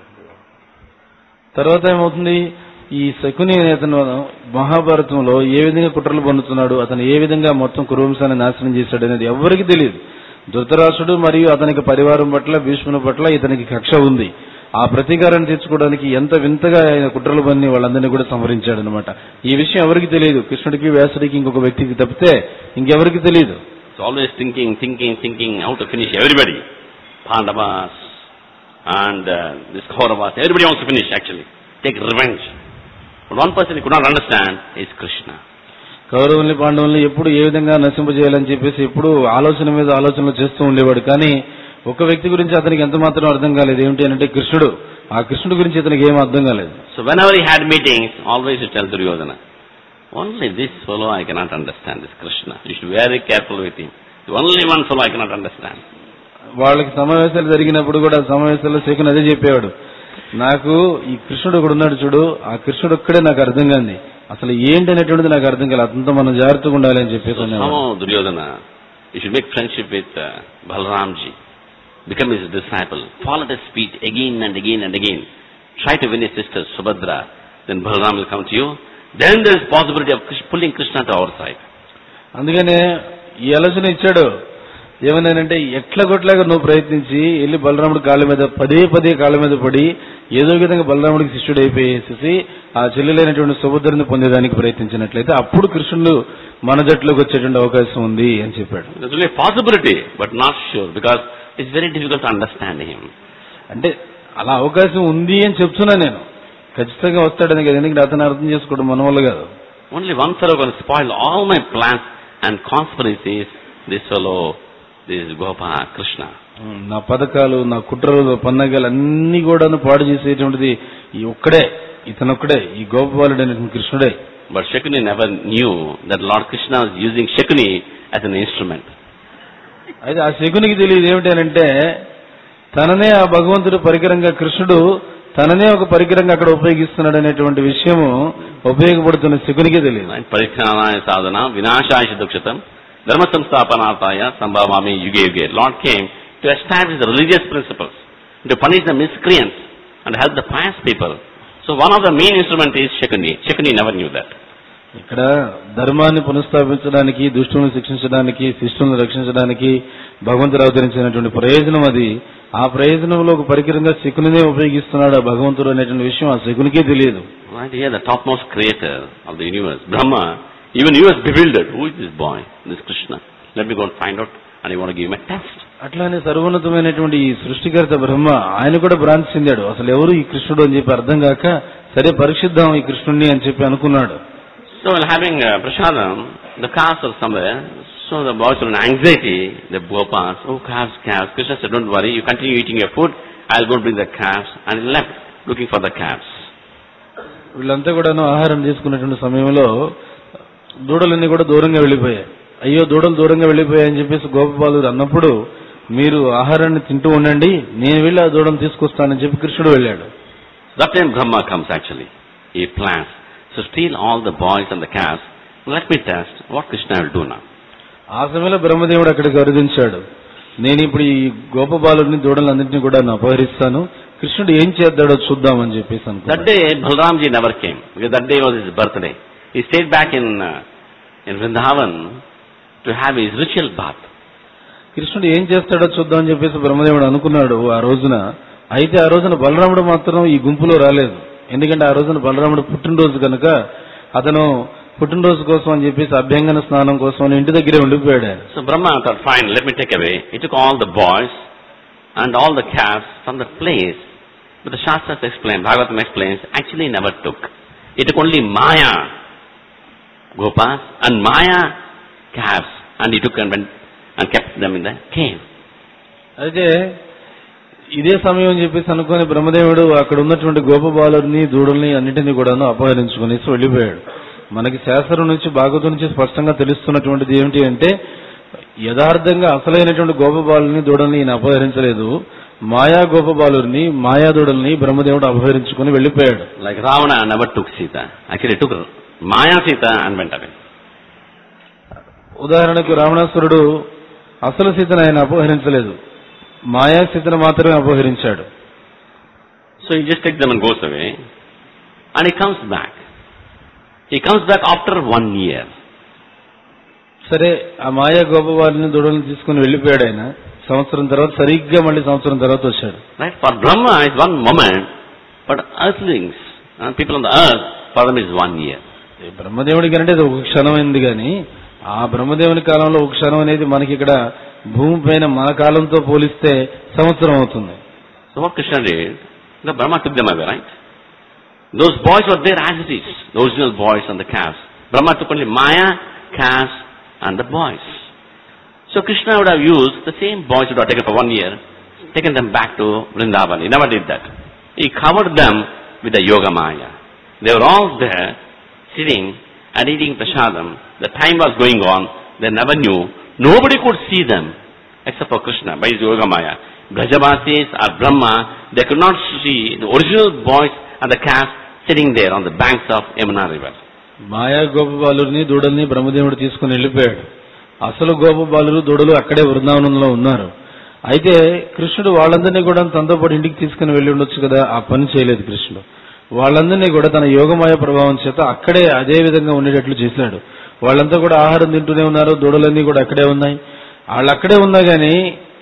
తర్వాత ఏమవుతుంది ఈ శకుని అనే అతను మహాభారతంలో ఏ విధంగా కుట్రలు పొందుతున్నాడు అతను ఏ విధంగా మొత్తం కురువంశాన్ని నాశనం చేశాడు అనేది ఎవరికి తెలియదు ధృతరాష్ట్రుడు మరియు అతనికి పరివారం పట్ల భీష్ముని పట్ల ఇతనికి కక్ష ఉంది ఆ ప్రతీకారాన్ని తీర్చుకోవడానికి ఎంత వింతగా ఆయన కుట్రలు పన్ని వాళ్ళందరినీ కూడా సంహరించాడు అనమాట ఈ విషయం ఎవరికి తెలియదు కృష్ణుడికి వ్యాసుడికి ఇంకొక వ్యక్తికి తప్పితే ఇంకెవరికి తెలియదు It's always thinking, thinking, thinking how to finish everybody. Pandavas and uh, this Kauravas, everybody wants to finish actually. Take revenge. But one person he could not understand is Krishna. కౌరవుల్ని పాండవుల్ని ఎప్పుడు ఏ విధంగా నశింపజేయాలని చెప్పేసి ఎప్పుడు ఆలోచన మీద ఆలోచనలు చేస్తూ ఉండేవాడు కానీ ఒక వ్యక్తి గురించి అతనికి ఎంత మాత్రం అర్థం కాలేదు ఏమిటి అంటే కృష్ణుడు ఆ కృష్ణుడు గురించి అతనికి ఏం అర్థం కాలేదు So whenever he had meetings, always he tells Duryodhana, only this fellow I cannot understand, this Krishna. You should be very careful with him. The only one fellow I cannot understand. వాళ్ళకి సమావేశాలు జరిగినప్పుడు కూడా సమావేశాల్లో శకుని అదే చెప్పేవాడు నాకు ఈ కృష్ణుడు ఒకడు ఉన్నాడు చూడు ఆ కృష్ణుడు ఒక్కడే నాకు అర్థం కాంది అసలు ఏంటి అనేటువంటిది నాకు అర్థం కాలేదు అతనితో మనం జాగ్రత్తగా ఉండాలి అని చెప్పేసి So అనేవాడు. somehow Duryodhana, you should make friendship with uh, Balramji. Become his disciple. Fall at his feet again and again and again. Try to win his sister Subhadra. Then Balram will come to you. Then there is possibility of Krish- pulling Krishna to our side. అందుకనే ఈ ఆలోచన ఇచ్చాడు ఏమన్నానంటే ఎట్లా కొట్లాగా నువ్వు ప్రయత్నించి వెళ్ళి బలరాముడి కాళ్ళ మీద పదే పదే కాళ్ళ మీద పడి ఏదో ఒక విధంగా బలరాముడికి శిష్యుడు అయిపోయేసేసి ఆ చెల్లెలైనటువంటి సుభద్రని పొందేదానికి ప్రయత్నించినట్లయితే అప్పుడు కృష్ణుడు మన జట్టులోకి వచ్చేటువంటి అవకాశం ఉంది అని చెప్పాడు There's only a possibility, but not sure, because it's very difficult to understand him. అంటే అలా అవకాశం ఉంది అని చెప్తున్నా నేను ఖచ్చితంగా వస్తాడని కదా ఎందుకంటే అతను అర్థం చేసుకోవడం మన వల్ల కాదు Only one fellow can spoil all my plans and conspiracies. This fellow, this Gopa, Krishna. నా పథకాలు నా కుట్రలు పన్నగాలు అన్ని కూడా పాడు చేసేటువంటిది ఈ ఒక్కడే ఇతనొక్కడే ఈ గోపబాలుడు అనేటువంటి కృష్ణుడే But Shakuni never knew that Lord Krishna was using Shakuni as an instrument. అయితే ఆ శకునికి తెలియదు ఏమిటి అని అంటే తననే ఆ భగవంతుడు పరికరంగా కృష్ణుడు తననే ఒక పరికరంగా అక్కడ ఉపయోగిస్తున్నాడు అనేటువంటి విషయము ఉపయోగపడుతున్న శకునికే తెలియదు Right? Parikranaya sadhana, vinashaya dukshatam, dharma samsthapanarthaya, sambhavami yuge yuge. Lord came to establish the religious principles, to punish the miscreants and help the pious people. So one of the main instruments is Shakuni. Shakuni never knew that. ఇక్కడ ధర్మాన్ని పునఃస్థాపించడానికి దుష్టులను శిక్షించడానికి శిష్టులను రక్షించడానికి భగవంతుడు అవతరించినటువంటి ప్రయోజనం అది ఆ ప్రయోజనంలో ఒక పరికరంగా శకునినే ఉపయోగిస్తున్నాడు ఆ భగవంతుడు అనేటువంటి విషయం ఆ శకునికే తెలియదు Right here, the topmost creator of the universe, Brahma, even he was bewildered. Who is this boy, this Krishna? Let me go and find out, and I want to give him a test. అట్లానే సర్వోన్నతమైనటువంటి ఈ సృష్టికర్త బ్రహ్మ ఆయన కూడా భ్రాంతి చెందాడు అసలు ఎవరు ఈ కృష్ణుడు అని చెప్పి అర్థం కాక సరే పరీక్షిద్దాం ఈ కృష్ణుడిని అని చెప్పి అనుకున్నాడు So while having uh, prasadam, the calves are somewhere. So the boys were in anxiety. The gopas, oh calves, calves. Krishna said, don't worry, you continue eating your food. I'll go and bring the calves. And he left looking for the calves. వీళ్ళంతా కూడాను ఆహారం తీసుకున్నటువంటి సమయంలో దూడలన్నీ కూడా దూరంగా వెళ్ళిపోయాయి అయ్యో దూడలు దూరంగా వెళ్ళిపోయాయని చెప్పేసి గోపబాలుడు అన్నప్పుడు మీరు ఆహారాన్ని తింటూ ఉండండి నేను వెళ్ళి ఆ దూడను తీసుకొస్తానని చెప్పి కృష్ణుడు వెళ్ళాడు That time Brahma comes actually. He plans. So steal all the boys and the calves. Let me test what Krishna will do now. ఆ సమయంలో బ్రహ్మదేవుడు అక్కడికి అరుదించాడు నేను ఇప్పుడు ఈ గోపబాలుడిని దూడలన్నింటినీ కూడా అపహరిస్తాను కృష్ణుడు ఏం చేద్దాడో చూద్దామని చెప్పేసి That అనుకున్నాడు day Balramji never came because that day was his birthday. He stayed back in, uh, in Vrindavan to have his ritual bath. కృష్ణుడు ఏం చేస్తాడో చూద్దామని చెప్పేసి బ్రహ్మదేవుడు అనుకున్నాడు ఆ రోజున అయితే ఆ రోజున బలరాముడు మాత్రం ఈ గుంపులో రాలేదు ఎందుకంటే ఆ రోజున బలరాముడు పుట్టినరోజు కనుక అతను పుట్టినరోజు కోసం అని చెప్పేసి అభ్యంగన స్నానం కోసం అని ఇంటి దగ్గరే ఉండిపోయాడు ఆయన So Brahma thought, fine, let me take away. He took all the boys and all the calves from the place. But the Shastras explain, Bhagavatam explains, actually he never took. He took only Maya gopas and Maya calves. And he took and went and kept them in the cave. అయితే ఇదే సమయం అని చెప్పేసి అనుకుని బ్రహ్మదేవుడు అక్కడ ఉన్నటువంటి గోపబాలుని దూడల్ని అన్నిటినీ కూడాను అపహరించుకునేసి వెళ్ళిపోయాడు మనకి శాస్త్రం నుంచి భాగవతం నుంచి స్పష్టంగా తెలుస్తున్నటువంటిది ఏమిటి అంటే యథార్థంగా అసలైనటువంటి గోపబాలుని దూడల్ని ఈయన అపహరించలేదు మాయా గోపబాలుని మాయా దూడల్ని బ్రహ్మదేవుడు అపహరించుకుని వెళ్ళిపోయాడు Like Ravana never took Sita. Actually took Maya Sita and went away. ఉదాహరణకు రావణాసురుడు అసలు సీతను ఆయన అపహరించలేదు మాయా సీతను మాత్రమే అపహరించాడు So he just takes them and goes away. And he comes back. He comes back after one year. సరే ఆ మాయా గోపవారిని దూడల్ని తీసుకుని వెళ్ళిపోయాడు ఆయన సంవత్సరం తర్వాత సరిగ్గా మళ్ళీ సంవత్సరం తర్వాత వచ్చాడు Right? For Brahma it's one moment, but earthlings and people on the earth, for them is one year. ఈ బ్రహ్మదేవుడికి అంటే అది ఒక క్షణం అయింది కానీ ఆ బ్రహ్మదేవుని కాలంలో ఒక క్షణం అనేది మనకి ఇక్కడ భూమి పైన మన కాలంతో పోలిస్తే సంవత్సరం అవుతుంది So what Krishna did, the Brahma took them away, right? Those boys were there as it is, the original boys and the calves. Brahma took only Maya, calves and the boys. So Krishna would have used the same boys who would have taken for one year, taken them back to Vrindavan. He never did that. He covered them with the Yoga Maya. They were all there, sitting and eating prasadam. The time was going on. They never knew. Nobody could see them except for Krishna by his Yoga Maya. Brajavasis or Brahma, they could not see the original boys and the calves sitting there on the banks of Yamuna river. మాయా గోపబాలుని దూడల్ని బ్రహ్మదేవుడు తీసుకుని వెళ్ళిపోయాడు అసలు గోపబాలురు దూడలు అక్కడే వృందావనంలో ఉన్నారు అయితే కృష్ణుడు వాళ్ళందరినీ కూడా తనతో పాటు ఇంటికి తీసుకుని వెళ్ళి ఉండొచ్చు కదా ఆ పని చేయలేదు కృష్ణుడు వాళ్ళందరినీ కూడా తన యోగమాయ ప్రభావం చేత అక్కడే అదే విధంగా ఉండేటట్లు చేశాడు వాళ్ళంతా కూడా ఆహారం తింటూనే ఉన్నారు దూడలన్నీ కూడా అక్కడే ఉన్నాయి వాళ్ళు అక్కడే ఉన్నా గాని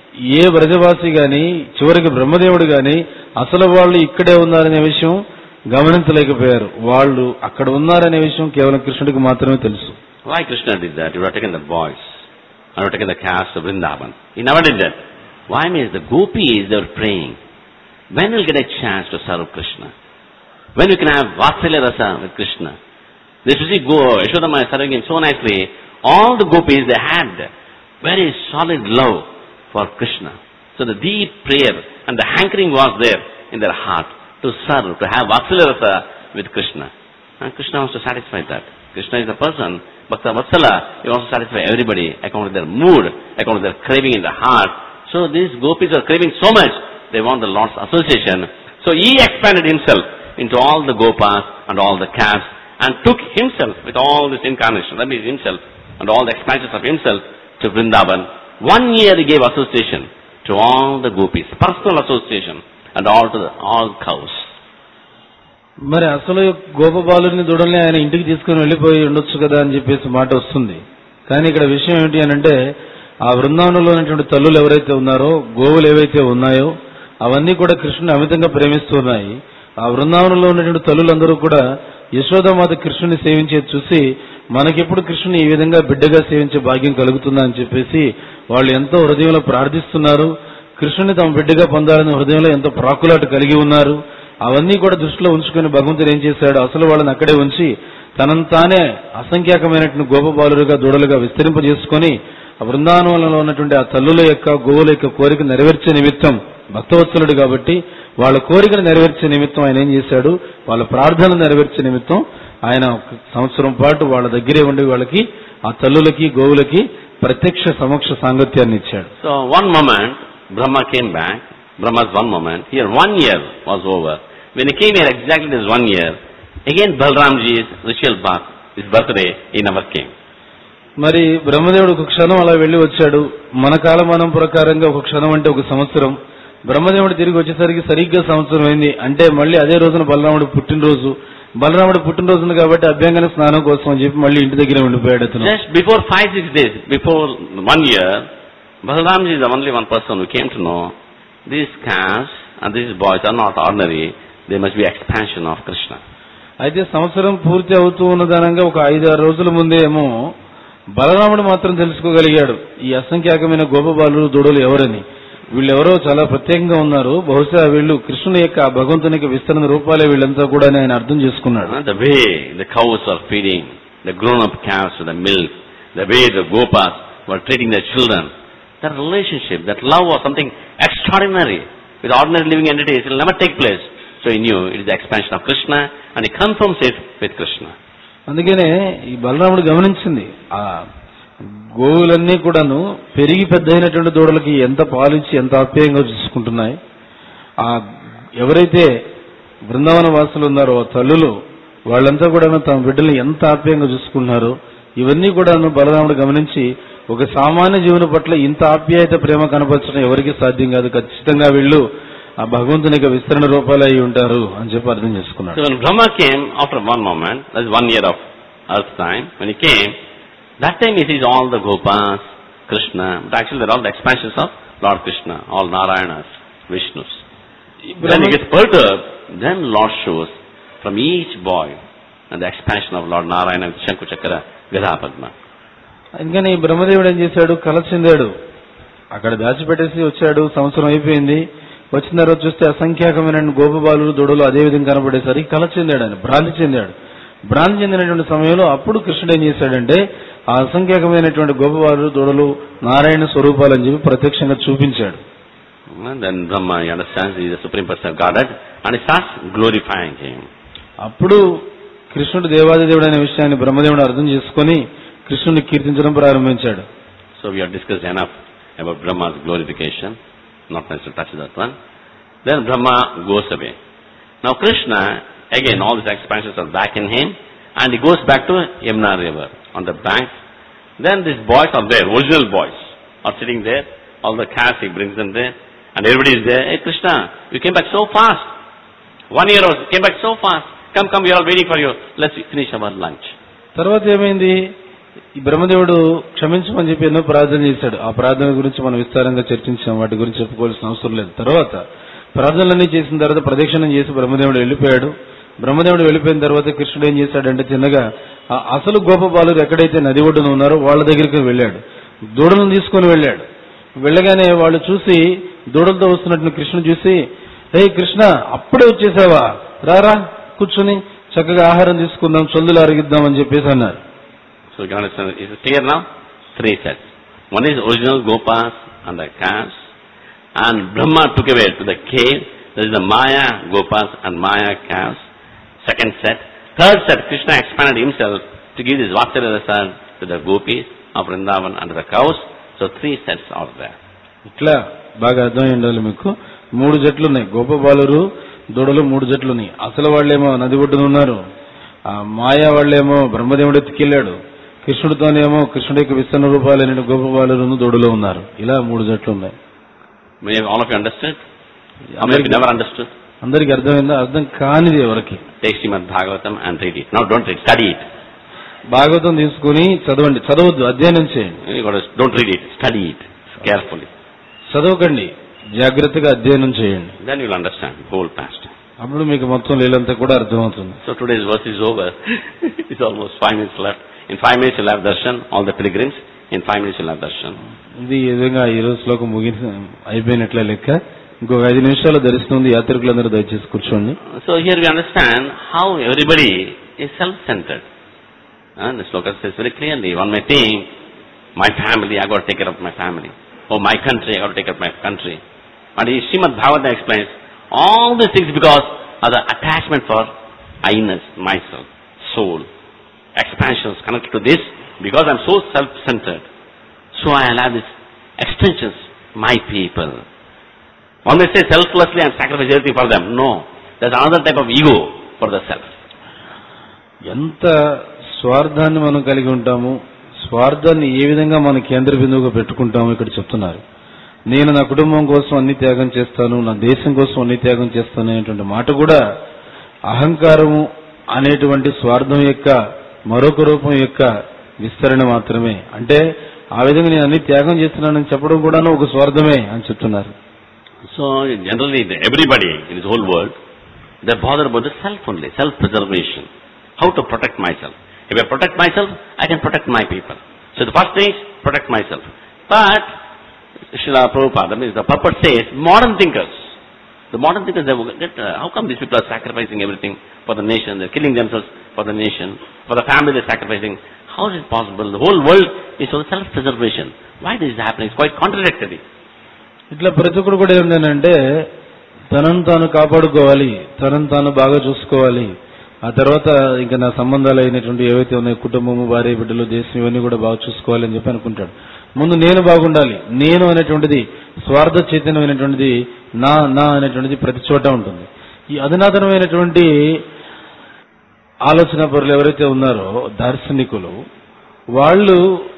ఏ బ్రజవాసి గాని చివరికి బ్రహ్మదేవుడు గాని అసలు వాళ్ళు ఇక్కడే ఉన్నారనే విషయం గమనించలేకపోయారు వాళ్ళు అక్కడ ఉన్నారనే విషయం కేవలం కృష్ణుడికి మాత్రమే తెలుసు Why Krishna did that? He would have taken the boys and would have taken the calves of Vrindavan. He never did that. Why means the gopis, they were praying. When will get a chance to serve Krishna? When we can have Vatsalya Rasa with Krishna? They should see go, Yashodamaya serving him so nicely. All the gopis, they had very solid love for Krishna. So the deep prayer and the hankering was there in their heart to serve, to have Vatsalya Rasa with Krishna. And Krishna wants to satisfy that. Krishna is the person, Bhakta Vatsala, he wants to satisfy everybody according to their mood, according to their craving in the heart. So these gopis are craving so much, they want the Lord's association. So he expanded himself into all the gopas and all the calves and took himself with all this incarnation, that means himself and all the expansions of himself to Vrindavan. One year he gave association to all the gopis, personal association and all to the, all cows. మరి అసలు గోపబాలుని దూడల్ని ఆయన ఇంటికి తీసుకుని వెళ్ళిపోయి ఉండొచ్చు కదా అని చెప్పేసి మాట వస్తుంది కానీ ఇక్కడ విషయం ఏమిటి అని అంటే ఆ బృందావనంలో ఉన్నటువంటి తల్లులు ఎవరైతే ఉన్నారో గోవులు ఏవైతే ఉన్నాయో అవన్నీ కూడా కృష్ణుని అమితంగా ప్రేమిస్తున్నాయి ఆ బృందావనంలో ఉన్నటువంటి తల్లులందరూ కూడా యశోదామాత కృష్ణుని సేవించే చూసి మనకెప్పుడు కృష్ణుని ఈ విధంగా బిడ్డగా సేవించే భాగ్యం కలుగుతుందా అని చెప్పేసి వాళ్ళు ఎంతో హృదయంలో ప్రార్థిస్తున్నారు కృష్ణుని తమ బిడ్డగా పొందాలని హృదయంలో ఎంతో ప్రాకులాట కలిగి ఉన్నారు అవన్నీ కూడా దృష్టిలో ఉంచుకుని భగవంతుడు ఏం చేశాడు అసలు వాళ్ళని అక్కడే ఉంచి తనను తానే అసంఖ్యాకమైనటువంటి గోపబాలులుగా దూడలుగా విస్తరింపజేసుకొని ఆ బృందావనంలో ఉన్నటువంటి ఆ తల్లుల యొక్క గోవుల యొక్క కోరిక నెరవేర్చే నిమిత్తం భక్తవత్సలుడు కాబట్టి వాళ్ళ కోరికను నెరవేర్చే నిమిత్తం ఆయన ఏం చేశాడు వాళ్ళ ప్రార్థనలు నెరవేర్చే నిమిత్తం ఆయన ఒక సంవత్సరం పాటు వాళ్ళ దగ్గరే ఉండి వాళ్ళకి ఆ తల్లులకి గోవులకి ప్రత్యక్ష సమక్ష సాంగత్యాన్ని ఇచ్చాడు So one moment, Brahma came back. Brahma's one moment. Here one year was over. When he came here exactly this one year, again Balramji's ritual bath, his birthday, he never came. మరి బ్రహ్మదేవుడు ఒక క్షణం అలా వెళ్లి వచ్చాడు మన కాలమానం ప్రకారంగా ఒక క్షణం అంటే ఒక సంవత్సరం బ్రహ్మదేవుడు తిరిగి వచ్చేసరికి సరిగ్గా సంవత్సరం అయింది అంటే మళ్ళీ అదే రోజున బలరాముడు పుట్టినరోజు బలరాముడు పుట్టినరోజున కాబట్టి అభ్యంగన స్నానం కోసం అని చెప్పి మళ్ళీ ఇంటి దగ్గర ఉండిపోయాడు అతను Just before five, six days, before one year, Balramji is the only one person who came to know these calves and these boys are not ordinary. They must be expansion of Krishna. అయితే సంవత్సరం పూర్తి అవుతూ ఉన్నదానంగా ఒక ఐదారు రోజుల ముందే ఏమో బలరాముడు మాత్రం తెలుసుకోగలిగాడు ఈ అసంఖ్యాకమైన గోపబాలు దూడలు ఎవరని వీళ్ళెవరో చాలా ప్రత్యేకంగా ఉన్నారు బహుశా వీళ్ళు కృష్ణుని యొక్క ఆ భగవంతుని యొక్క విస్తరణ రూపాలే వీళ్ళంతా కూడా అని ఆయన అర్థం చేసుకున్నాడు Uh, The way the cows are feeding, the grown-up calves with the milk, the way the gopas were treating their children, that relationship, that love or something extraordinary with ordinary living entities will never take place. So he knew it is the expansion of Krishna and he confirms it with Krishna. అందుకనే ఈ బలరాముడు గమనించింది ఆ గోవులన్నీ కూడాను పెరిగి పెద్ద అయినటువంటి దూడలకి ఎంత పాలించి ఎంత ఆప్యాయంగా చూసుకుంటున్నాయి ఆ ఎవరైతే బృందావన వాసులు ఉన్నారో ఆ తల్లులు వాళ్ళంతా కూడాను తమ బిడ్డల్ని ఎంత ఆప్యాయంగా చూసుకుంటున్నారో ఇవన్నీ కూడాను బలరాముడు గమనించి ఒక సామాన్య జీవన పట్ల ఇంత ఆప్యాయత ప్రేమ కనపరచడం ఎవరికి సాధ్యం కాదు ఖచ్చితంగా వీళ్ళు ఆ భగవంతుని యొక్క విస్తరణ రూపాలు అయి ఉంటారు అని చెప్పి అర్థం చేసుకున్నాడు So when Brahma came after one moment, that's one year of earth time, when he came, that time he sees all the Gopas, Krishna, but actually they're all the expansions of Lord Krishna, all Narayanas, Vishnus. When he gets perturbed, then Lord shows from each boy and the expansion of Lord Narayana with Shanku Chakra, Gadha Padma. అందుకని ఈ బ్రహ్మదేవుడు ఏం చేశాడు కల చెందాడు అక్కడ దాచిపెట్టేసి వచ్చాడు సంవత్సరం అయిపోయింది వచ్చిన తర్వాత చూస్తే అసంఖ్యాకమైన గోపబాలులు దొడలు అదే విధంగా కనబడేసరికి కల చెందాడు ఆయన భ్రాంతి చెందాడు భ్రాంతి చెందినటువంటి సమయంలో అప్పుడు కృష్ణుడు ఏం చేశాడంటే ఆ అసంఖ్యాకమైనటువంటి గోపబాలులు దొడలు నారాయణ స్వరూపాలు అని చెప్పి ప్రత్యక్షంగా చూపించాడు And then Brahma, he understands he is the supreme person of Godhead and he starts glorifying him. అప్పుడు కృష్ణుడు దేవాది దేవుడు అనే విషయాన్ని బ్రహ్మదేవుడు అర్థం చేసుకొని కృష్ణుడిని కీర్తించడం ప్రారంభించాడు So we have discussed enough about Brahma's glorification, not necessary to touch that one. Then Brahma goes away. Now Krishna, again all these expansions are back in him, and he goes back to Yamuna river on the banks. Then these boys are there, original boys are sitting there, all the caste he brings them there, and everybody is there. Hey Krishna, you came back so fast. One year old, came back so fast. Come, come, we are all waiting for you. Let's finish our lunch. తర్వాత ఏమైంది ఈ బ్రహ్మదేవుడు క్షమించమని చెప్పి ఎన్నో ప్రార్థన చేశాడు ఆ ప్రార్థన గురించి మనం విస్తారంగా చర్చించాం వాటి గురించి చెప్పుకోవాల్సిన అవసరం లేదు తర్వాత ప్రార్థనలన్నీ చేసిన తర్వాత ప్రదక్షిణం చేసి బ్రహ్మదేవుడు వెళ్ళిపోయాడు బ్రహ్మదేవుడు వెళ్ళిపోయిన తర్వాత కృష్ణుడు ఏం చేశాడంటే చిన్నగా ఆ అసలు గోప బాలురు ఎక్కడైతే నది ఒడ్డున ఉన్నారో వాళ్ళ దగ్గరికి వెళ్ళాడు దూడలను తీసుకొని వెళ్ళాడు వెళ్ళగానే వాళ్ళు చూసి దూడలతో వస్తున్నట్టు కృష్ణుడు చూసి హే కృష్ణ అప్పుడే వచ్చేసావా రారా కూర్చుని చక్కగా ఆహారం తీసుకుందాం చొల్లులు అరిగిద్దాం అని చెప్పేసి అన్నారు So you can understand, is it clear now? Three sets. One is original Gopas and the calves, and Brahma took away to the cave. There is the Maya Gopas and Maya calves. Second set. Third set, Krishna expanded himself to give this Vatsalya rasa to the gopis of Vrindavan and the cows. So three sets are there. ఇట్లా బాగా అర్థమై ఉండాలి మీకు మూడు జట్లు ఉన్నాయి గోపబాలురు దూడలు మూడు జట్లు ఉన్నాయి అసలు వాళ్ళేమో నది ఒడ్డున ఉన్నారు ఆ మాయా వాళ్ళేమో బ్రహ్మదేవుడు ఎత్తుకెళ్ళాడు కృష్ణుడితోనేమో కృష్ణుడి యొక్క విస్తరణ రూపాలైన గోపబాలురు దూడలు ఉన్నారు ఇలా మూడు జట్లు ఉన్నాయి May all of you understood? Or maybe never understood? అందరికి అర్థమైందా అర్థం కానిది ఎవరికి Take Srimad Bhagavatam and read it. Now don't read, study it. Bhagavatam తీసుకుని చదవండి చదవద్దు అధ్యయనం చేయండి You got to, don't read it, study it carefully. చదవకండి జాగ్రత్తగా అధ్యయనం చేయండి Then you'll understand the whole past. అప్పుడు మీకు మొత్తం లీలంతా కూడా అర్థమవుతుంది So today's verse is over. it's almost five minutes left. In five minutes you'll have darshan, all the pilgrims. In five minutes you'll have darshan. ఇది ఈ విధంగా ఈ రోజు శ్లోకం ముగిసి అయిపోయినట్లే లెక్క ఇంకొక ఐదు నిమిషాలు ధరిస్తుంది యాత్రికులందరూ దయచేసి కూర్చోండి So here we understand how everybody is self-centered. And the sloka says very clearly, one may think, my family, I got to take care of my family. Oh, my country, I got to take care of my country. And the Srimad Bhagavatam explains, all these things because of the attachment for I-ness, myself, soul, expansions connected to this, because I'm so self-centered. So I'll have these extensions, my people. One may say selflessly and sacrifice everything for them. No. There's another type of ego for the self. ఎంత స్వార్థాన్ని మనం కలిగి ఉంటాము స్వార్థాన్ని ఏ విధంగా మన కేంద్ర బిందువుగా పెట్టుకుంటాము ఇక్కడ చెప్తున్నారు నేను నా కుటుంబం కోసం అన్ని త్యాగం చేస్తాను నా దేశం కోసం అన్ని త్యాగం చేస్తాను అనేటువంటి మాట కూడా అహంకారము అనేటువంటి స్వార్థం యొక్క మరొక రూపం యొక్క విస్తరణ మాత్రమే అంటే ఆ విధంగా నేను అన్ని త్యాగం చేస్తున్నానని చెప్పడం కూడాను ఒక స్వార్థమే అని చెప్తున్నారు So generally the- everybody in this whole world, they're bothered about the self only, self-preservation. How to protect myself. If I protect myself, I can protect my people. So the first thing is protect myself. But, Srila Prabhupada, that means the purport says, modern thinkers, the modern thinkers, they will get, uh, how come these people are sacrificing everything for the nation, they're killing themselves for the nation, for the family they're sacrificing. How is it possible? The whole world is for self-preservation. Why this is happening? It's quite contradictory. ఇట్లా ప్రతి ఒక్కడు కూడా ఏంటంటే తనను తాను కాపాడుకోవాలి తనను తాను బాగా చూసుకోవాలి ఆ తర్వాత ఇంకా నా సంబంధాలు అయినటువంటి ఏవైతే ఉన్నాయో కుటుంబము భార్య బిడ్డలు దేశం ఇవన్నీ కూడా బాగా చూసుకోవాలి అని చెప్పి అనుకుంటాడు ముందు నేను బాగుండాలి నేను అనేటువంటిది స్వార్థ చైతన్యమైనటువంటిది నా నా అనేటువంటిది ప్రతి చోట ఉంటుంది ఈ అధునాతనమైనటువంటి ఆలోచన పరులు ఎవరైతే ఉన్నారో దార్శనికులు వాళ్ళు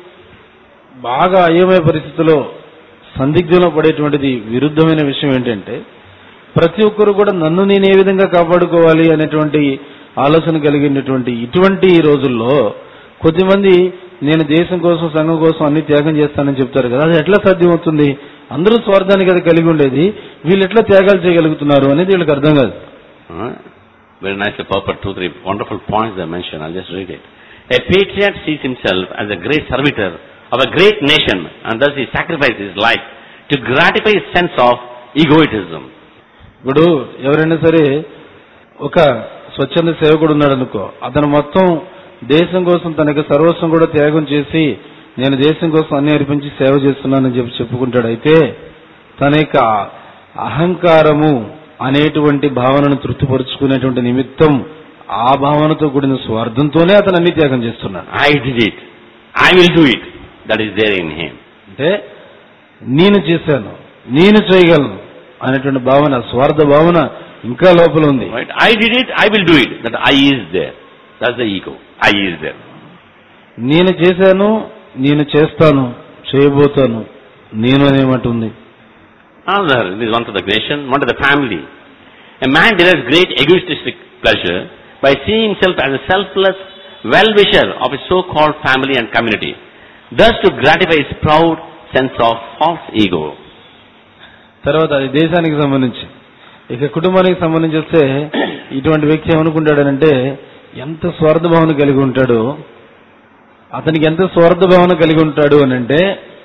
బాగా అయోమయ పరిస్థితిలో సందిగ్ధంలో పడేటువంటిది విరుద్ధమైన విషయం ఏంటంటే ప్రతి ఒక్కరు కూడా నన్ను నేను ఏ విధంగా కాపాడుకోవాలి అనేటువంటి ఆలోచన కలిగినటువంటి ఇటువంటి రోజుల్లో కొద్దిమంది నేను దేశం కోసం సంఘం కోసం అన్ని త్యాగం చేస్తానని చెప్తారు కదా అది ఎట్లా సాధ్యమవుతుంది అందరూ స్వార్థానికి అది కలిగి ఉండేది వీళ్ళు ఎట్లా త్యాగాలు చేయగలుగుతున్నారు అనేది వీళ్ళకి అర్థం కాదు Huh? Very nicely purport, two, three wonderful points they mentioned. I'll just read it. A patriot sees himself as a great servitor of a great nation and thus he sacrifices his life to gratify his sense of egoism. ఇప్పుడు ఎవరైనా సరే ఒక స్వచ్ఛంద సేవకుడు ఉన్నాడు అనుకో అతను మొత్తం దేశం కోసం తన యొక్క సర్వస్వం కూడా త్యాగం చేసి నేను దేశం కోసం అన్ని అర్పించి సేవ చేస్తున్నానని చెప్పి చెప్పుకుంటాడు అయితే తన యొక్క అహంకారము అనేటువంటి భావనను తృప్తిపరుచుకునేటువంటి నిమిత్తం ఆ భావనతో కూడిన స్వార్థంతోనే అతను అన్ని త్యాగం చేస్తున్నాడు I did it. I will do it. That is there in him. అంటే నేను చేశాను నేను చేయగలను అనేటువంటి భావన స్వార్థ భావన ఇంకా లోపల ఉంది Right? I did it, I will do it. That I is there. That's the ego. I is there. నేను చేశాను నేను చేస్తాను చేయబోతాను నేను అనేమంటుంది Another, this is one to the nation, one to the family. A man derives great egoistic pleasure by seeing himself as a selfless well-wisher of his so-called family and community, thus to gratify his proud sense of false ego. తర్వాత అది దేశానికి సంబంధించి ఇక కుటుంబానికి సంబంధించి వస్తే ఇటువంటి వ్యక్తి ఏమనుకుంటాడనంటే ఎంత స్వార్థ భావన కలిగి ఉంటాడో అతనికి ఎంత స్వార్థ భావన కలిగి ఉంటాడు అని అంటే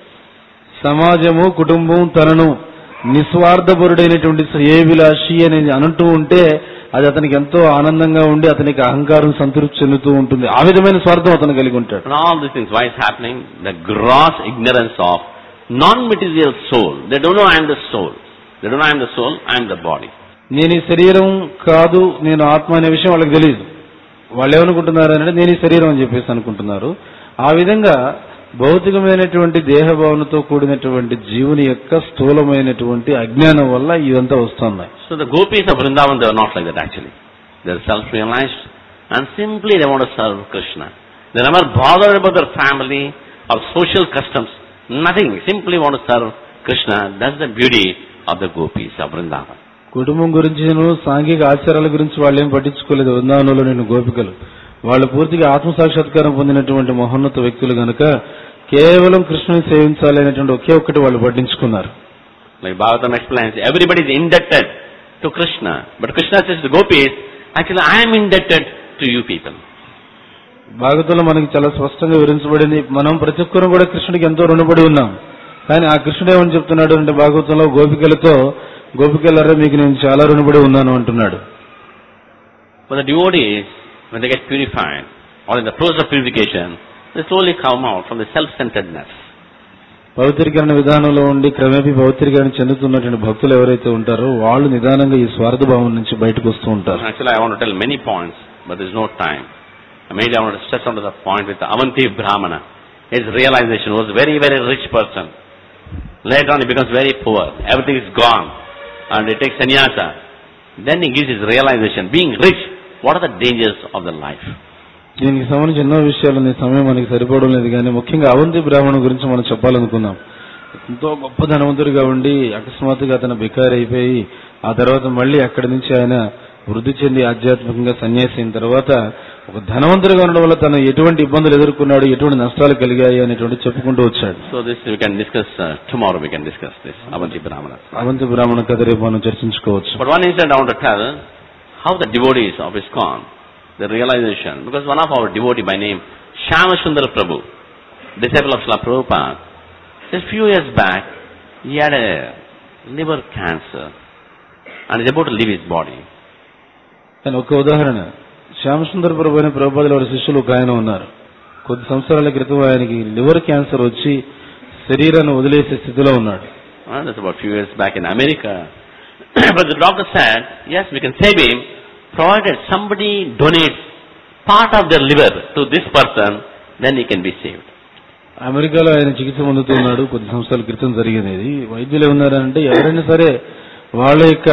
సమాజము కుటుంబం తనను నిస్వార్థపరుడైనటువంటి శ్రేయభిలాషి అని అంటూ ఉంటే అది అతనికి ఎంతో ఆనందంగా ఉండి అతనికి అహంకారం సంతృప్తి చెందుతూ ఉంటుంది ఆ విధమైన స్వార్థం అతను కలిగి ఉంటాడు And all these things, why is happening? The gross ignorance of non-material soul. They don't know I am the soul. They don't know I am the soul, I am the body. నేను ఈ శరీరం కాదు నేను ఆత్మ అనే విషయం వాళ్ళకి తెలియదు వాళ్ళు ఏమనుకుంటున్నారు అంటే నేను ఈ శరీరం అని చెప్పేసి అనుకుంటున్నారు ఆ విధంగా భౌతికమైనటువంటి దేహభావనతో కూడినటువంటి జీవుని యొక్క స్థూలమైనటువంటి అజ్ఞానం వల్ల ఇదంతా వస్తున్నాయి So the gopis of Vrindavan, they are not like that actually. They are self-realized and simply they want to serve Krishna. They never bothered about their family or social customs. Nothing. Simply want to serve Krishna. That's the beauty of the gopis of Vrindavan. కుటుంబం గురించిను సాంఘిక ఆచారాల గురించి వాళ్ళు ఏం పట్టించుకోలేదు వృందావనంలో నేను గోపికలు వాళ్ళు పూర్తిగా ఆత్మ సాక్షాత్కారం పొందినటువంటి మహోన్నత వ్యక్తులు గనుక కేవలం కృష్ణుని సేవించాలి అనేటువంటి ఒకే ఒక్కటి వాళ్ళు పట్టించుకున్నారు Like Bhagavatam explains, everybody is indebted to Krishna. But Krishna says to gopis, actually I am indebted to you people. భాగవతంలో మనకి చాలా స్పష్టంగా వివరించబడింది మనం ప్రతి ఒక్కరం కూడా కృష్ణుడికి ఎంతో రుణపడి ఉన్నాం కానీ ఆ కృష్ణుడు ఏమని చెప్తున్నాడు అంటే భాగవతంలో గోపికలతో గోపికలరా మీకు నేను చాలా రుణపడి ఉన్నాను అంటున్నాడు But the devotees, when they get purified, or in the process of purification, they slowly come out from the self-centeredness. పవిత్రీకరణ విధానంలో ఉండి క్రమేపీ పవిత్రీకరణ చెందుతున్నటువంటి భక్తులు ఎవరైతే ఉంటారో వాళ్ళు నిదానంగా ఈ స్వార్థ భావం నుంచి బయటకు వస్తూ ఉంటారు Actually, I want to tell many points, but there's no time. Maybe I want to stress onto the point with the Avanti Brahmana. His realization was very, very rich person. Later on, he becomes very poor. Everything is gone. And he takes sannyasa. Then he gives his realization. Being rich, what are the dangers of the life? దీనికి సంబంధించి ఎన్నో విషయాలు ఉన్నాయి సమయం మనకి సరిపోవడం లేదు కానీ ముఖ్యంగా అవంతి బ్రాహ్మణం గురించి మనం చెప్పాలనుకున్నాం ఎంతో గొప్ప ధనవంతుడిగా ఉండి అకస్మాత్తుగా అతను బికారి అయిపోయి ఆ తర్వాత మళ్ళీ అక్కడి నుంచి ఆయన వృద్ధి చెంది ఆధ్యాత్మికంగా సన్యాసి అయిన తర్వాత ఒక ధనవంతుడిగా ఉండడం వల్ల తను ఎటువంటి ఇబ్బందులు ఎదుర్కొన్నాడు ఎటువంటి నష్టాలు కలిగాయి అనేటువంటి చెప్పుకుంటూ వచ్చాడు So this we can discuss, uh, tomorrow we can discuss this, Avanti Brahmana. Avanthi బ్రాహ్మణ కథ రేపు మనం చర్చించుకోవచ్చు But one incident I want to tell, how the devotees of ISKCON, the realization, because one of our devotee by name, Shamashundar Prabhu, disciple of Srila Prabhupada, just few years back, he had a liver cancer and is about to leave his body. కానీ ఒక ఉదాహరణ శ్యామసుందర ప్రభు అనే ప్రభుపాదుల వారి శిష్యులు ఒక ఆయన ఉన్నారు కొద్ది సంవత్సరాల క్రితం ఆయనకి లివర్ క్యాన్సర్ వచ్చి శరీరాన్ని వదిలేసే స్థితిలో ఉన్నాడు Uh, that's about a few years back in America. but the doctor said, yes, we can save him, provided somebody donates part of their liver to this person, then he can be saved. అమెరికాలో ఆయన చికిత్స పొందుతున్నాడు కొద్ది సంవత్సరాల క్రితం జరిగింది ఇది వైద్యులు ఏమన్నారంటే ఎవరైనా సరే వాళ్ళ యొక్క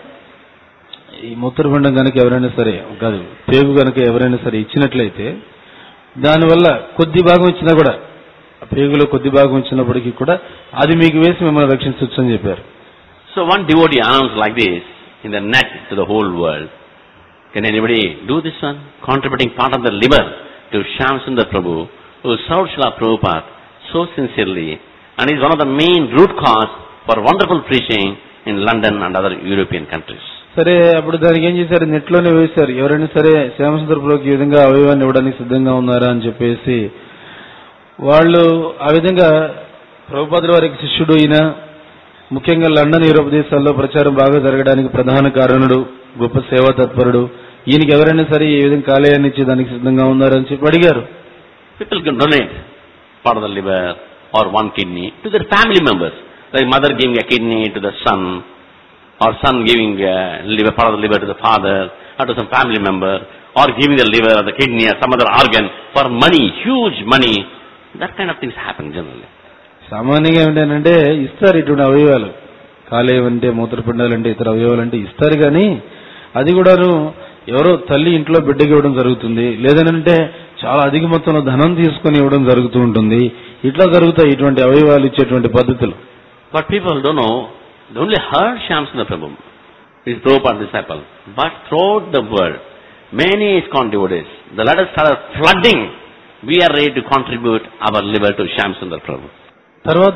ఈ మూత్రపిండం కనుక ఎవరైనా సరే కాదు పేగు కనుక ఎవరైనా సరే ఇచ్చినట్లయితే దానివల్ల కొద్ది భాగం ఇచ్చినా కూడా ఆ పేగులో కొద్ది భాగం ఇచ్చినప్పటికీ కూడా అది మీకు వేసి మిమ్మల్ని రక్షించవచ్చు అని చెప్పారు So one devotee announced like this in the net to the whole world. Can anybody do this one? Contributing part of the liver to Shamsundar Prabhu, who served Srila Prabhupada so sincerely and is one of the main root cause for wonderful preaching in London and other European countries. సరే అప్పుడు దానికి ఏం చేశారు నెట్లోనే వేశారు ఎవరైనా సరే శ్యామసుందర ప్రభుకి ఈ విధంగా అవయవాన్ని ఇవ్వడానికి సిద్ధంగా ఉన్నారా అని చెప్పేసి వాళ్ళు ఆ విధంగా ప్రభుపాదుల వారికి శిష్యుడు ఈయన ముఖ్యంగా లండన్ యూరోప్ దేశాల్లో ప్రచారం బాగా జరగడానికి ప్రధాన కారణుడు గొప్ప సేవా తత్పరుడు ఈయనకి ఎవరైనా సరే ఈ విధంగా కాలేయాన్ని ఇచ్చి దానికి సిద్ధంగా ఉన్నారని చెప్పి అడిగారు People can donate part of the liver or one kidney to their family members. Like mother giving a kidney to the son, or son giving a liver, part of the liver to the father, or to some family member, or giving the liver or the kidney or some other organ for money, huge money. That kind of things happen generally. సామాన్యంగా ఏంటంటే ఇస్తారు ఇటువంటి అవయవాలు కాలేయం అంటే మూత్రపిండాలు అంటే ఇతర అవయవాలు అంటే ఇస్తారు కానీ అది కూడాను ఎవరో తల్లి ఇంట్లో బిడ్డకి ఇవ్వడం జరుగుతుంది లేదనంటే చాలా అధిక మొత్తంలో ధనం తీసుకొని ఇవ్వడం జరుగుతూ ఉంటుంది ఇట్లా జరుగుతాయి ఇటువంటి అవయవాలు ఇచ్చేటువంటి పద్ధతులు But people don't know, they only heard Shamsundar Prabhu, his Prabhupada disciple. But throughout the world, many ISKCON devotees, the letters started flooding. We are ready to contribute our liver to Shamsundar Prabhu. తర్వాత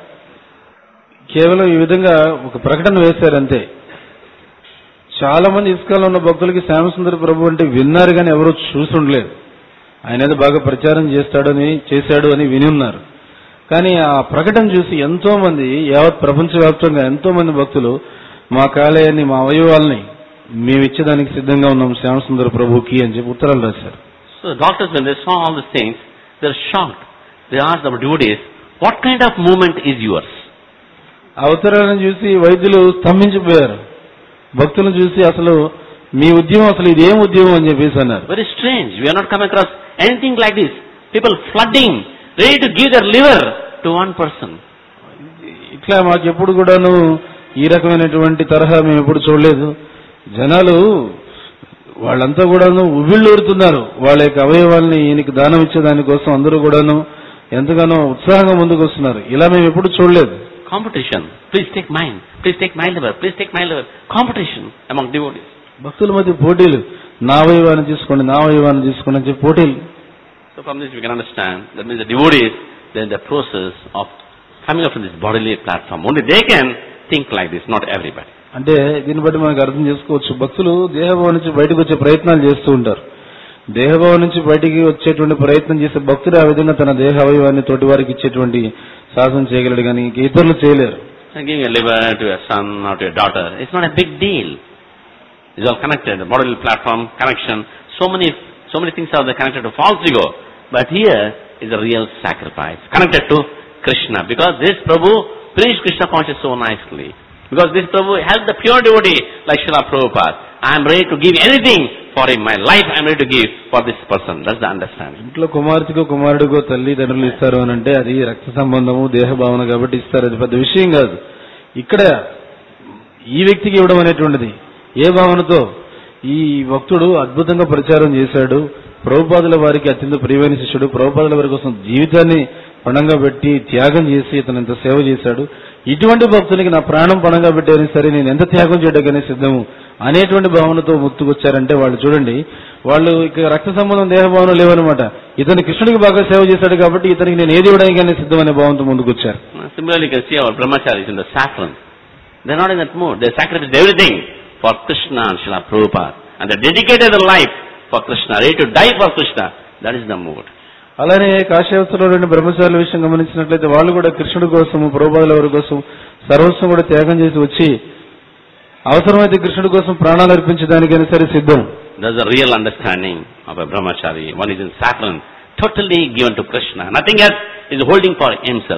కేవలం ఈ విధంగా ఒక ప్రకటన వేశారంతే చాలా మంది ఇసుకలో ఉన్న భక్తులకి శ్యామసుందర ప్రభు అంటే విన్నారు కానీ ఎవరూ చూసి ఉండలేదు ఆయన ఏదో బాగా ప్రచారం చేస్తాడని చేశాడు అని విని ఉన్నారు కానీ ఆ ప్రకటన చూసి ఎంతో మంది యావత్ ప్రపంచవ్యాప్తంగా ఎంతో మంది భక్తులు మా కాలేయాన్ని మా అవయవాల్ని మేము ఇచ్చేదానికి సిద్ధంగా ఉన్నాం శ్యామసుందర ప్రభుకి అని చెప్పి ఉత్తరాలు రాశారు So the doctors, when they saw all these things, they're shocked. They asked our devotees, what kind of movement is yours? ఆ ఉత్తరాలను చూసి వైద్యులు స్తంభించిపోయారు భక్తులను చూసి అసలు మీ ఉద్యమం అసలు ఇదేం ఉద్యమం అని చెప్పేసి అన్నారు Very strange. We are not come across anything like this. People flooding, ready to give their liver to one person. ఇట్లా మాకు ఎప్పుడు కూడాను ఈ రకమైనటువంటి తరహా మేము ఎప్పుడు చూడలేదు జనాలు వాళ్ళంతా కూడాను ఉవ్విళ్ళూరుతున్నారు వాళ్ళ యొక్క అవయవాల్ని ఈయనకి దానం ఇచ్చేదానికోసం అందరూ కూడాను ఎంతగానో ఉత్సాహంగా ముందుకు వస్తున్నారు ఇలా మేము ఎప్పుడు చూడలేదు Competition. Please take mine. Please take my liver. Please take my liver. Competition among devotees. భక్తుల మధ్య పోటీలు నా అవయవాన్ని తీసుకోండి నా అవయవాన్ని తీసుకోండి అని చెప్పి పోటీలు So from this we can understand that means the devotees, they're in the process of coming up from this bodily platform. Only they can think like this, not everybody. అంటే దీన్ని బట్టి మనకు అర్థం చేసుకోవచ్చు భక్తులు దేహభావం నుంచి బయటకు వచ్చే ప్రయత్నాలు చేస్తూ ఉంటారు దేహభావం నుంచి బయటికి వచ్చేటువంటి ప్రయత్నం చేసే భక్తుడు ఆ విధంగా తన దేహ అవయవాన్ని తోటి వారికి ఇచ్చేటువంటి సాధన చేయగలడు కానీ ఇంక ఇతరులు చేయలేరు So giving a liver to a son or to a daughter, it's not a big deal. It's all connected, the bodily platform, connection. So many, so many things are there connected to false ego. But here is a real sacrifice, connected to Krishna. Because this Prabhu preached Krishna consciousness so nicely. Because this Prabhu helped the pure devotee like Srila Prabhupada. I am ready to give anything for him. My life I am ready to give for this person. That's the understanding. ఇంట్లో కుమార్తెకో కుమారుడికో తల్లిదండ్రులు ఇస్తారు అని అంటే అది రక్త సంబంధము దేహ భావన కాబట్టి ఇస్తారు అది పెద్ద విషయం కాదు ఇక్కడ ఈ వ్యక్తికి ఇవ్వడం అనేటువంటిది ఏ భావనతో ఈ భక్తుడు అద్భుతంగా ప్రచారం చేశాడు ప్రభుపాదుల వారికి అత్యంత ప్రియమైన శిష్యుడు ప్రభుపాదుల వారి కోసం జీవితాన్ని పణంగా పెట్టి త్యాగం చేసి ఇతను ఎంత సేవ చేశాడు ఇటువంటి భక్తులకి నా ప్రాణం పణంగా పెట్టారని సరే నేను ఎంత త్యాగం చేయడానికనే సిద్ధము అనేటువంటి భావనతో ముత్తుకొచ్చారంటే వాళ్ళు చూడండి వాళ్ళు ఇక రక్త సంబంధం దేహ భావన లేవన్నమాట ఇతను కృష్ణుడికి బాగా సేవ చేశాడు కాబట్టి ఇతనికి నేను ఏది ఇవ్వడానికైనా సిద్ధం అనే భావంతో ముందుకొచ్చారు Similarly, you can see our brahmacharis in the saffron. They're not in that mood. They sacrificed everything for Krishna and Srila Prabhupada. And they dedicated their life for Krishna, ready to die for Krishna. That is the mood. అలానే కాశ్యవసరంలోని బ్రహ్మచారుల విషయం గమనించినట్లయితే వాళ్ళు కూడా కృష్ణుడి కోసము ప్రభుపాదుల వారి కోసం సర్వస్వం కూడా త్యాగం చేసి వచ్చి అవసరమైతే కృష్ణుడి కోసం ప్రాణాలు అర్పించడానికైనా సరే సిద్ధం There's a real understanding of a brahmachari. One is in saffron, totally given to Krishna. Nothing else is holding for himself.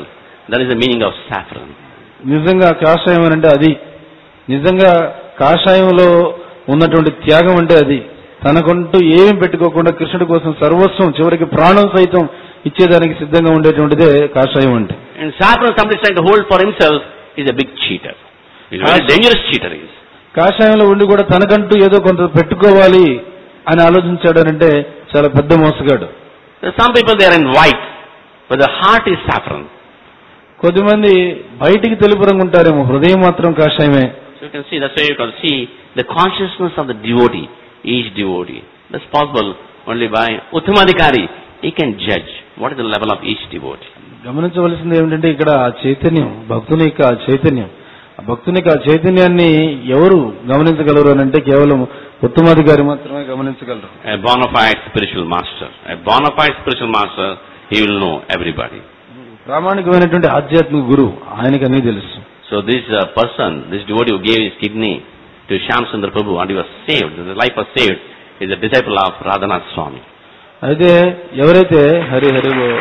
That is the meaning of saffron. నిజంగా కాషాయం అని అంటే అది నిజంగా కాషాయంలో ఉన్నటువంటి త్యాగం అంటే అది తనకంటూ ఏమీ పెట్టుకోకుండా కృష్ణుడి కోసం సర్వస్వం చివరికి ప్రాణం సైతం ఇచ్చేదానికి సిద్ధంగా ఉండేటువంటిదే కాషాయం అంటే And saffron, somebody trying to hold for himself, is a big cheater. He's a very Yes. dangerous cheater. He is. కాషాయంలో ఉండి కూడా తనకంటూ ఏదో కొంత పెట్టుకోవాలి అని ఆలోచించాడు అని అంటే చాలా పెద్ద మోసగాడు There are some people they are in white, but the heart is saffron. కొద్దిమంది బయటికి తెలుపు రంగు ఉంటారేమో హృదయం మాత్రం కాషాయమే So you can see, that's why you can see the consciousness of the devotee, each devotee. That's possible only by Uttamadikari. He can judge what is the level of each devotee. గమనించవలసింది ఏమిటంటే ఇక్కడ ఆ చైతన్యం భక్తుని యొక్క ఆ చైతన్యం ఆ భక్తుని యొక్క ఆ చైతన్యాన్ని ఎవరు గమనించగలరు అని అంటే కేవలం ఉత్తమాధికారి మాత్రమే గమనించగలరు A bona fide spiritual master. A bona fide spiritual master, he will know everybody. ప్రామాణికమైనటువంటి ఆధ్యాత్మిక గురువు ఆయనకి అన్నీ తెలుసు So this uh, person, this devotee who gave his kidney to Shamsundar Prabhu and he was saved, his life was saved, is a disciple of Radhanath Swami. అయితే ఎవరైతే హరి హరి బో-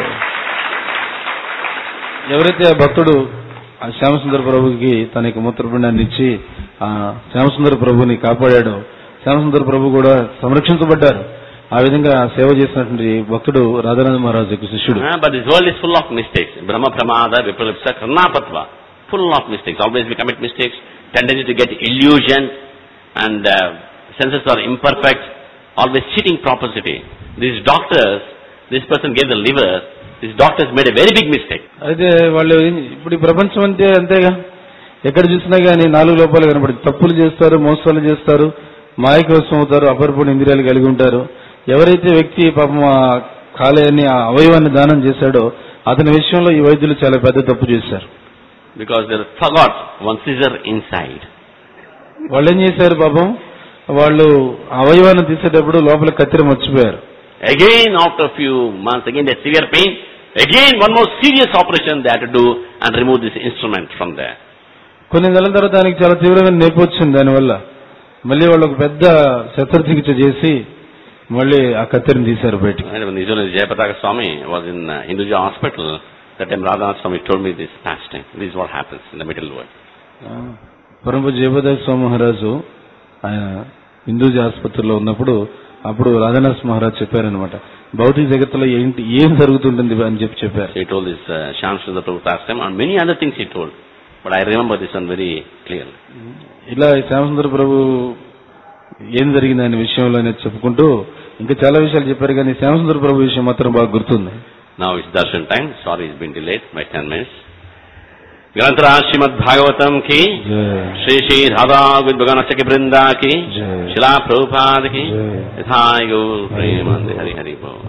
ఎవరైతే ఆ భక్తుడు ఆ శ్యామసుందర ప్రభుకి తన యొక్క మూత్రపిండాన్ని ఇచ్చి ఆ శ్యామసుందర ప్రభుని కాపాడాడో శ్యామసుందర ప్రభు కూడా సంరక్షించబడ్డారు ఆ విధంగా సేవ చేసినటువంటి భక్తుడు రాధానంద మహారాజు యొక్క శిష్యుడు Uh, but this world is full of mistakes. Brahma Pramada, Vipralipsa, Karnapatva. Full of mistakes. Always we commit mistakes. Tendency to get illusion and uh, senses are imperfect. Always cheating proposity. These doctors, this person gave the liver. These doctors made a very big mistake. అయితే వాళ్ళు ఏం- ఇప్పుడు ఈ ప్రపంచం అంతే అంతేగా ఎక్కడ చూసినా కానీ నాలుగు లోపాలు కనపడి తప్పులు చేస్తారు మోసాలు చేస్తారు మాయకు వశం అవుతారు అపరిపూర్ణ ఇంద్రియాలు కలిగి ఉంటారు ఎవరైతే వ్యక్తి పాపం ఆ కాలేయాన్ని ఆ అవయవాన్ని దానం చేశాడో అతని విషయంలో ఈ వైద్యులు చాలా పెద్ద తప్పు చేశారు Because they forgot one scissor inside. వాళ్ళు ఏం చేశారు పాపం వాళ్ళు ఆ అవయవాన్ని తీసేటప్పుడు లోపల కత్తిర మర్చిపోయారు Again, after a few months, again there's severe pain. Again, one more serious operation they had to do and remove this instrument from there. కొన్ని నెలల తర్వాత దానికి చాలా తీవ్రమైన నొప్పి వచ్చింది దానివల్ల మళ్ళీ వాళ్ళు ఒక పెద్ద శస్త్రచికిత్స చేసి మళ్ళీ ఆ కత్తిరిని తీశారు బయటికి And when Israel Jayapataka Swami was in uh, Hinduja hospital, that time Radhanath Swami told me this past time. This is what happens in the middle world. పరమ జయపదాస్ స్వామి మహారాజు ఆయన హిందూజీ ఆసుపత్రిలో ఉన్నప్పుడు అప్పుడు రాధానాథ్ మహారాజ్ చెప్పారనమాట భౌతిక జగత్తులో ఏంటి ఏం జరుగుతుంటుంది అని చెప్పి చెప్పారు So he told this uh, Shyam Sundar Prabhu past time and many other things he told. But I remember this one very clearly. ఇలా ఈ శ్యామసుందర ప్రభు ఏం జరిగింది అనే విషయంలో అనేది చెప్పుకుంటూ ఇంకా చాలా విషయాలు చెప్పారు కానీ శ్యామసుందర ప్రభు విషయం మాత్రం బాగా గుర్తుంది Now it's darshan time. Sorry, it's been delayed by 10 minutes. ग्रंथराज Shrimad Bhagavatam की జయ श्री श्री राधा विद्वगण सखी वृंदा की जय। शिला प्रभुपाद की जय। यथा गौ प्रेम हरि हरि बोल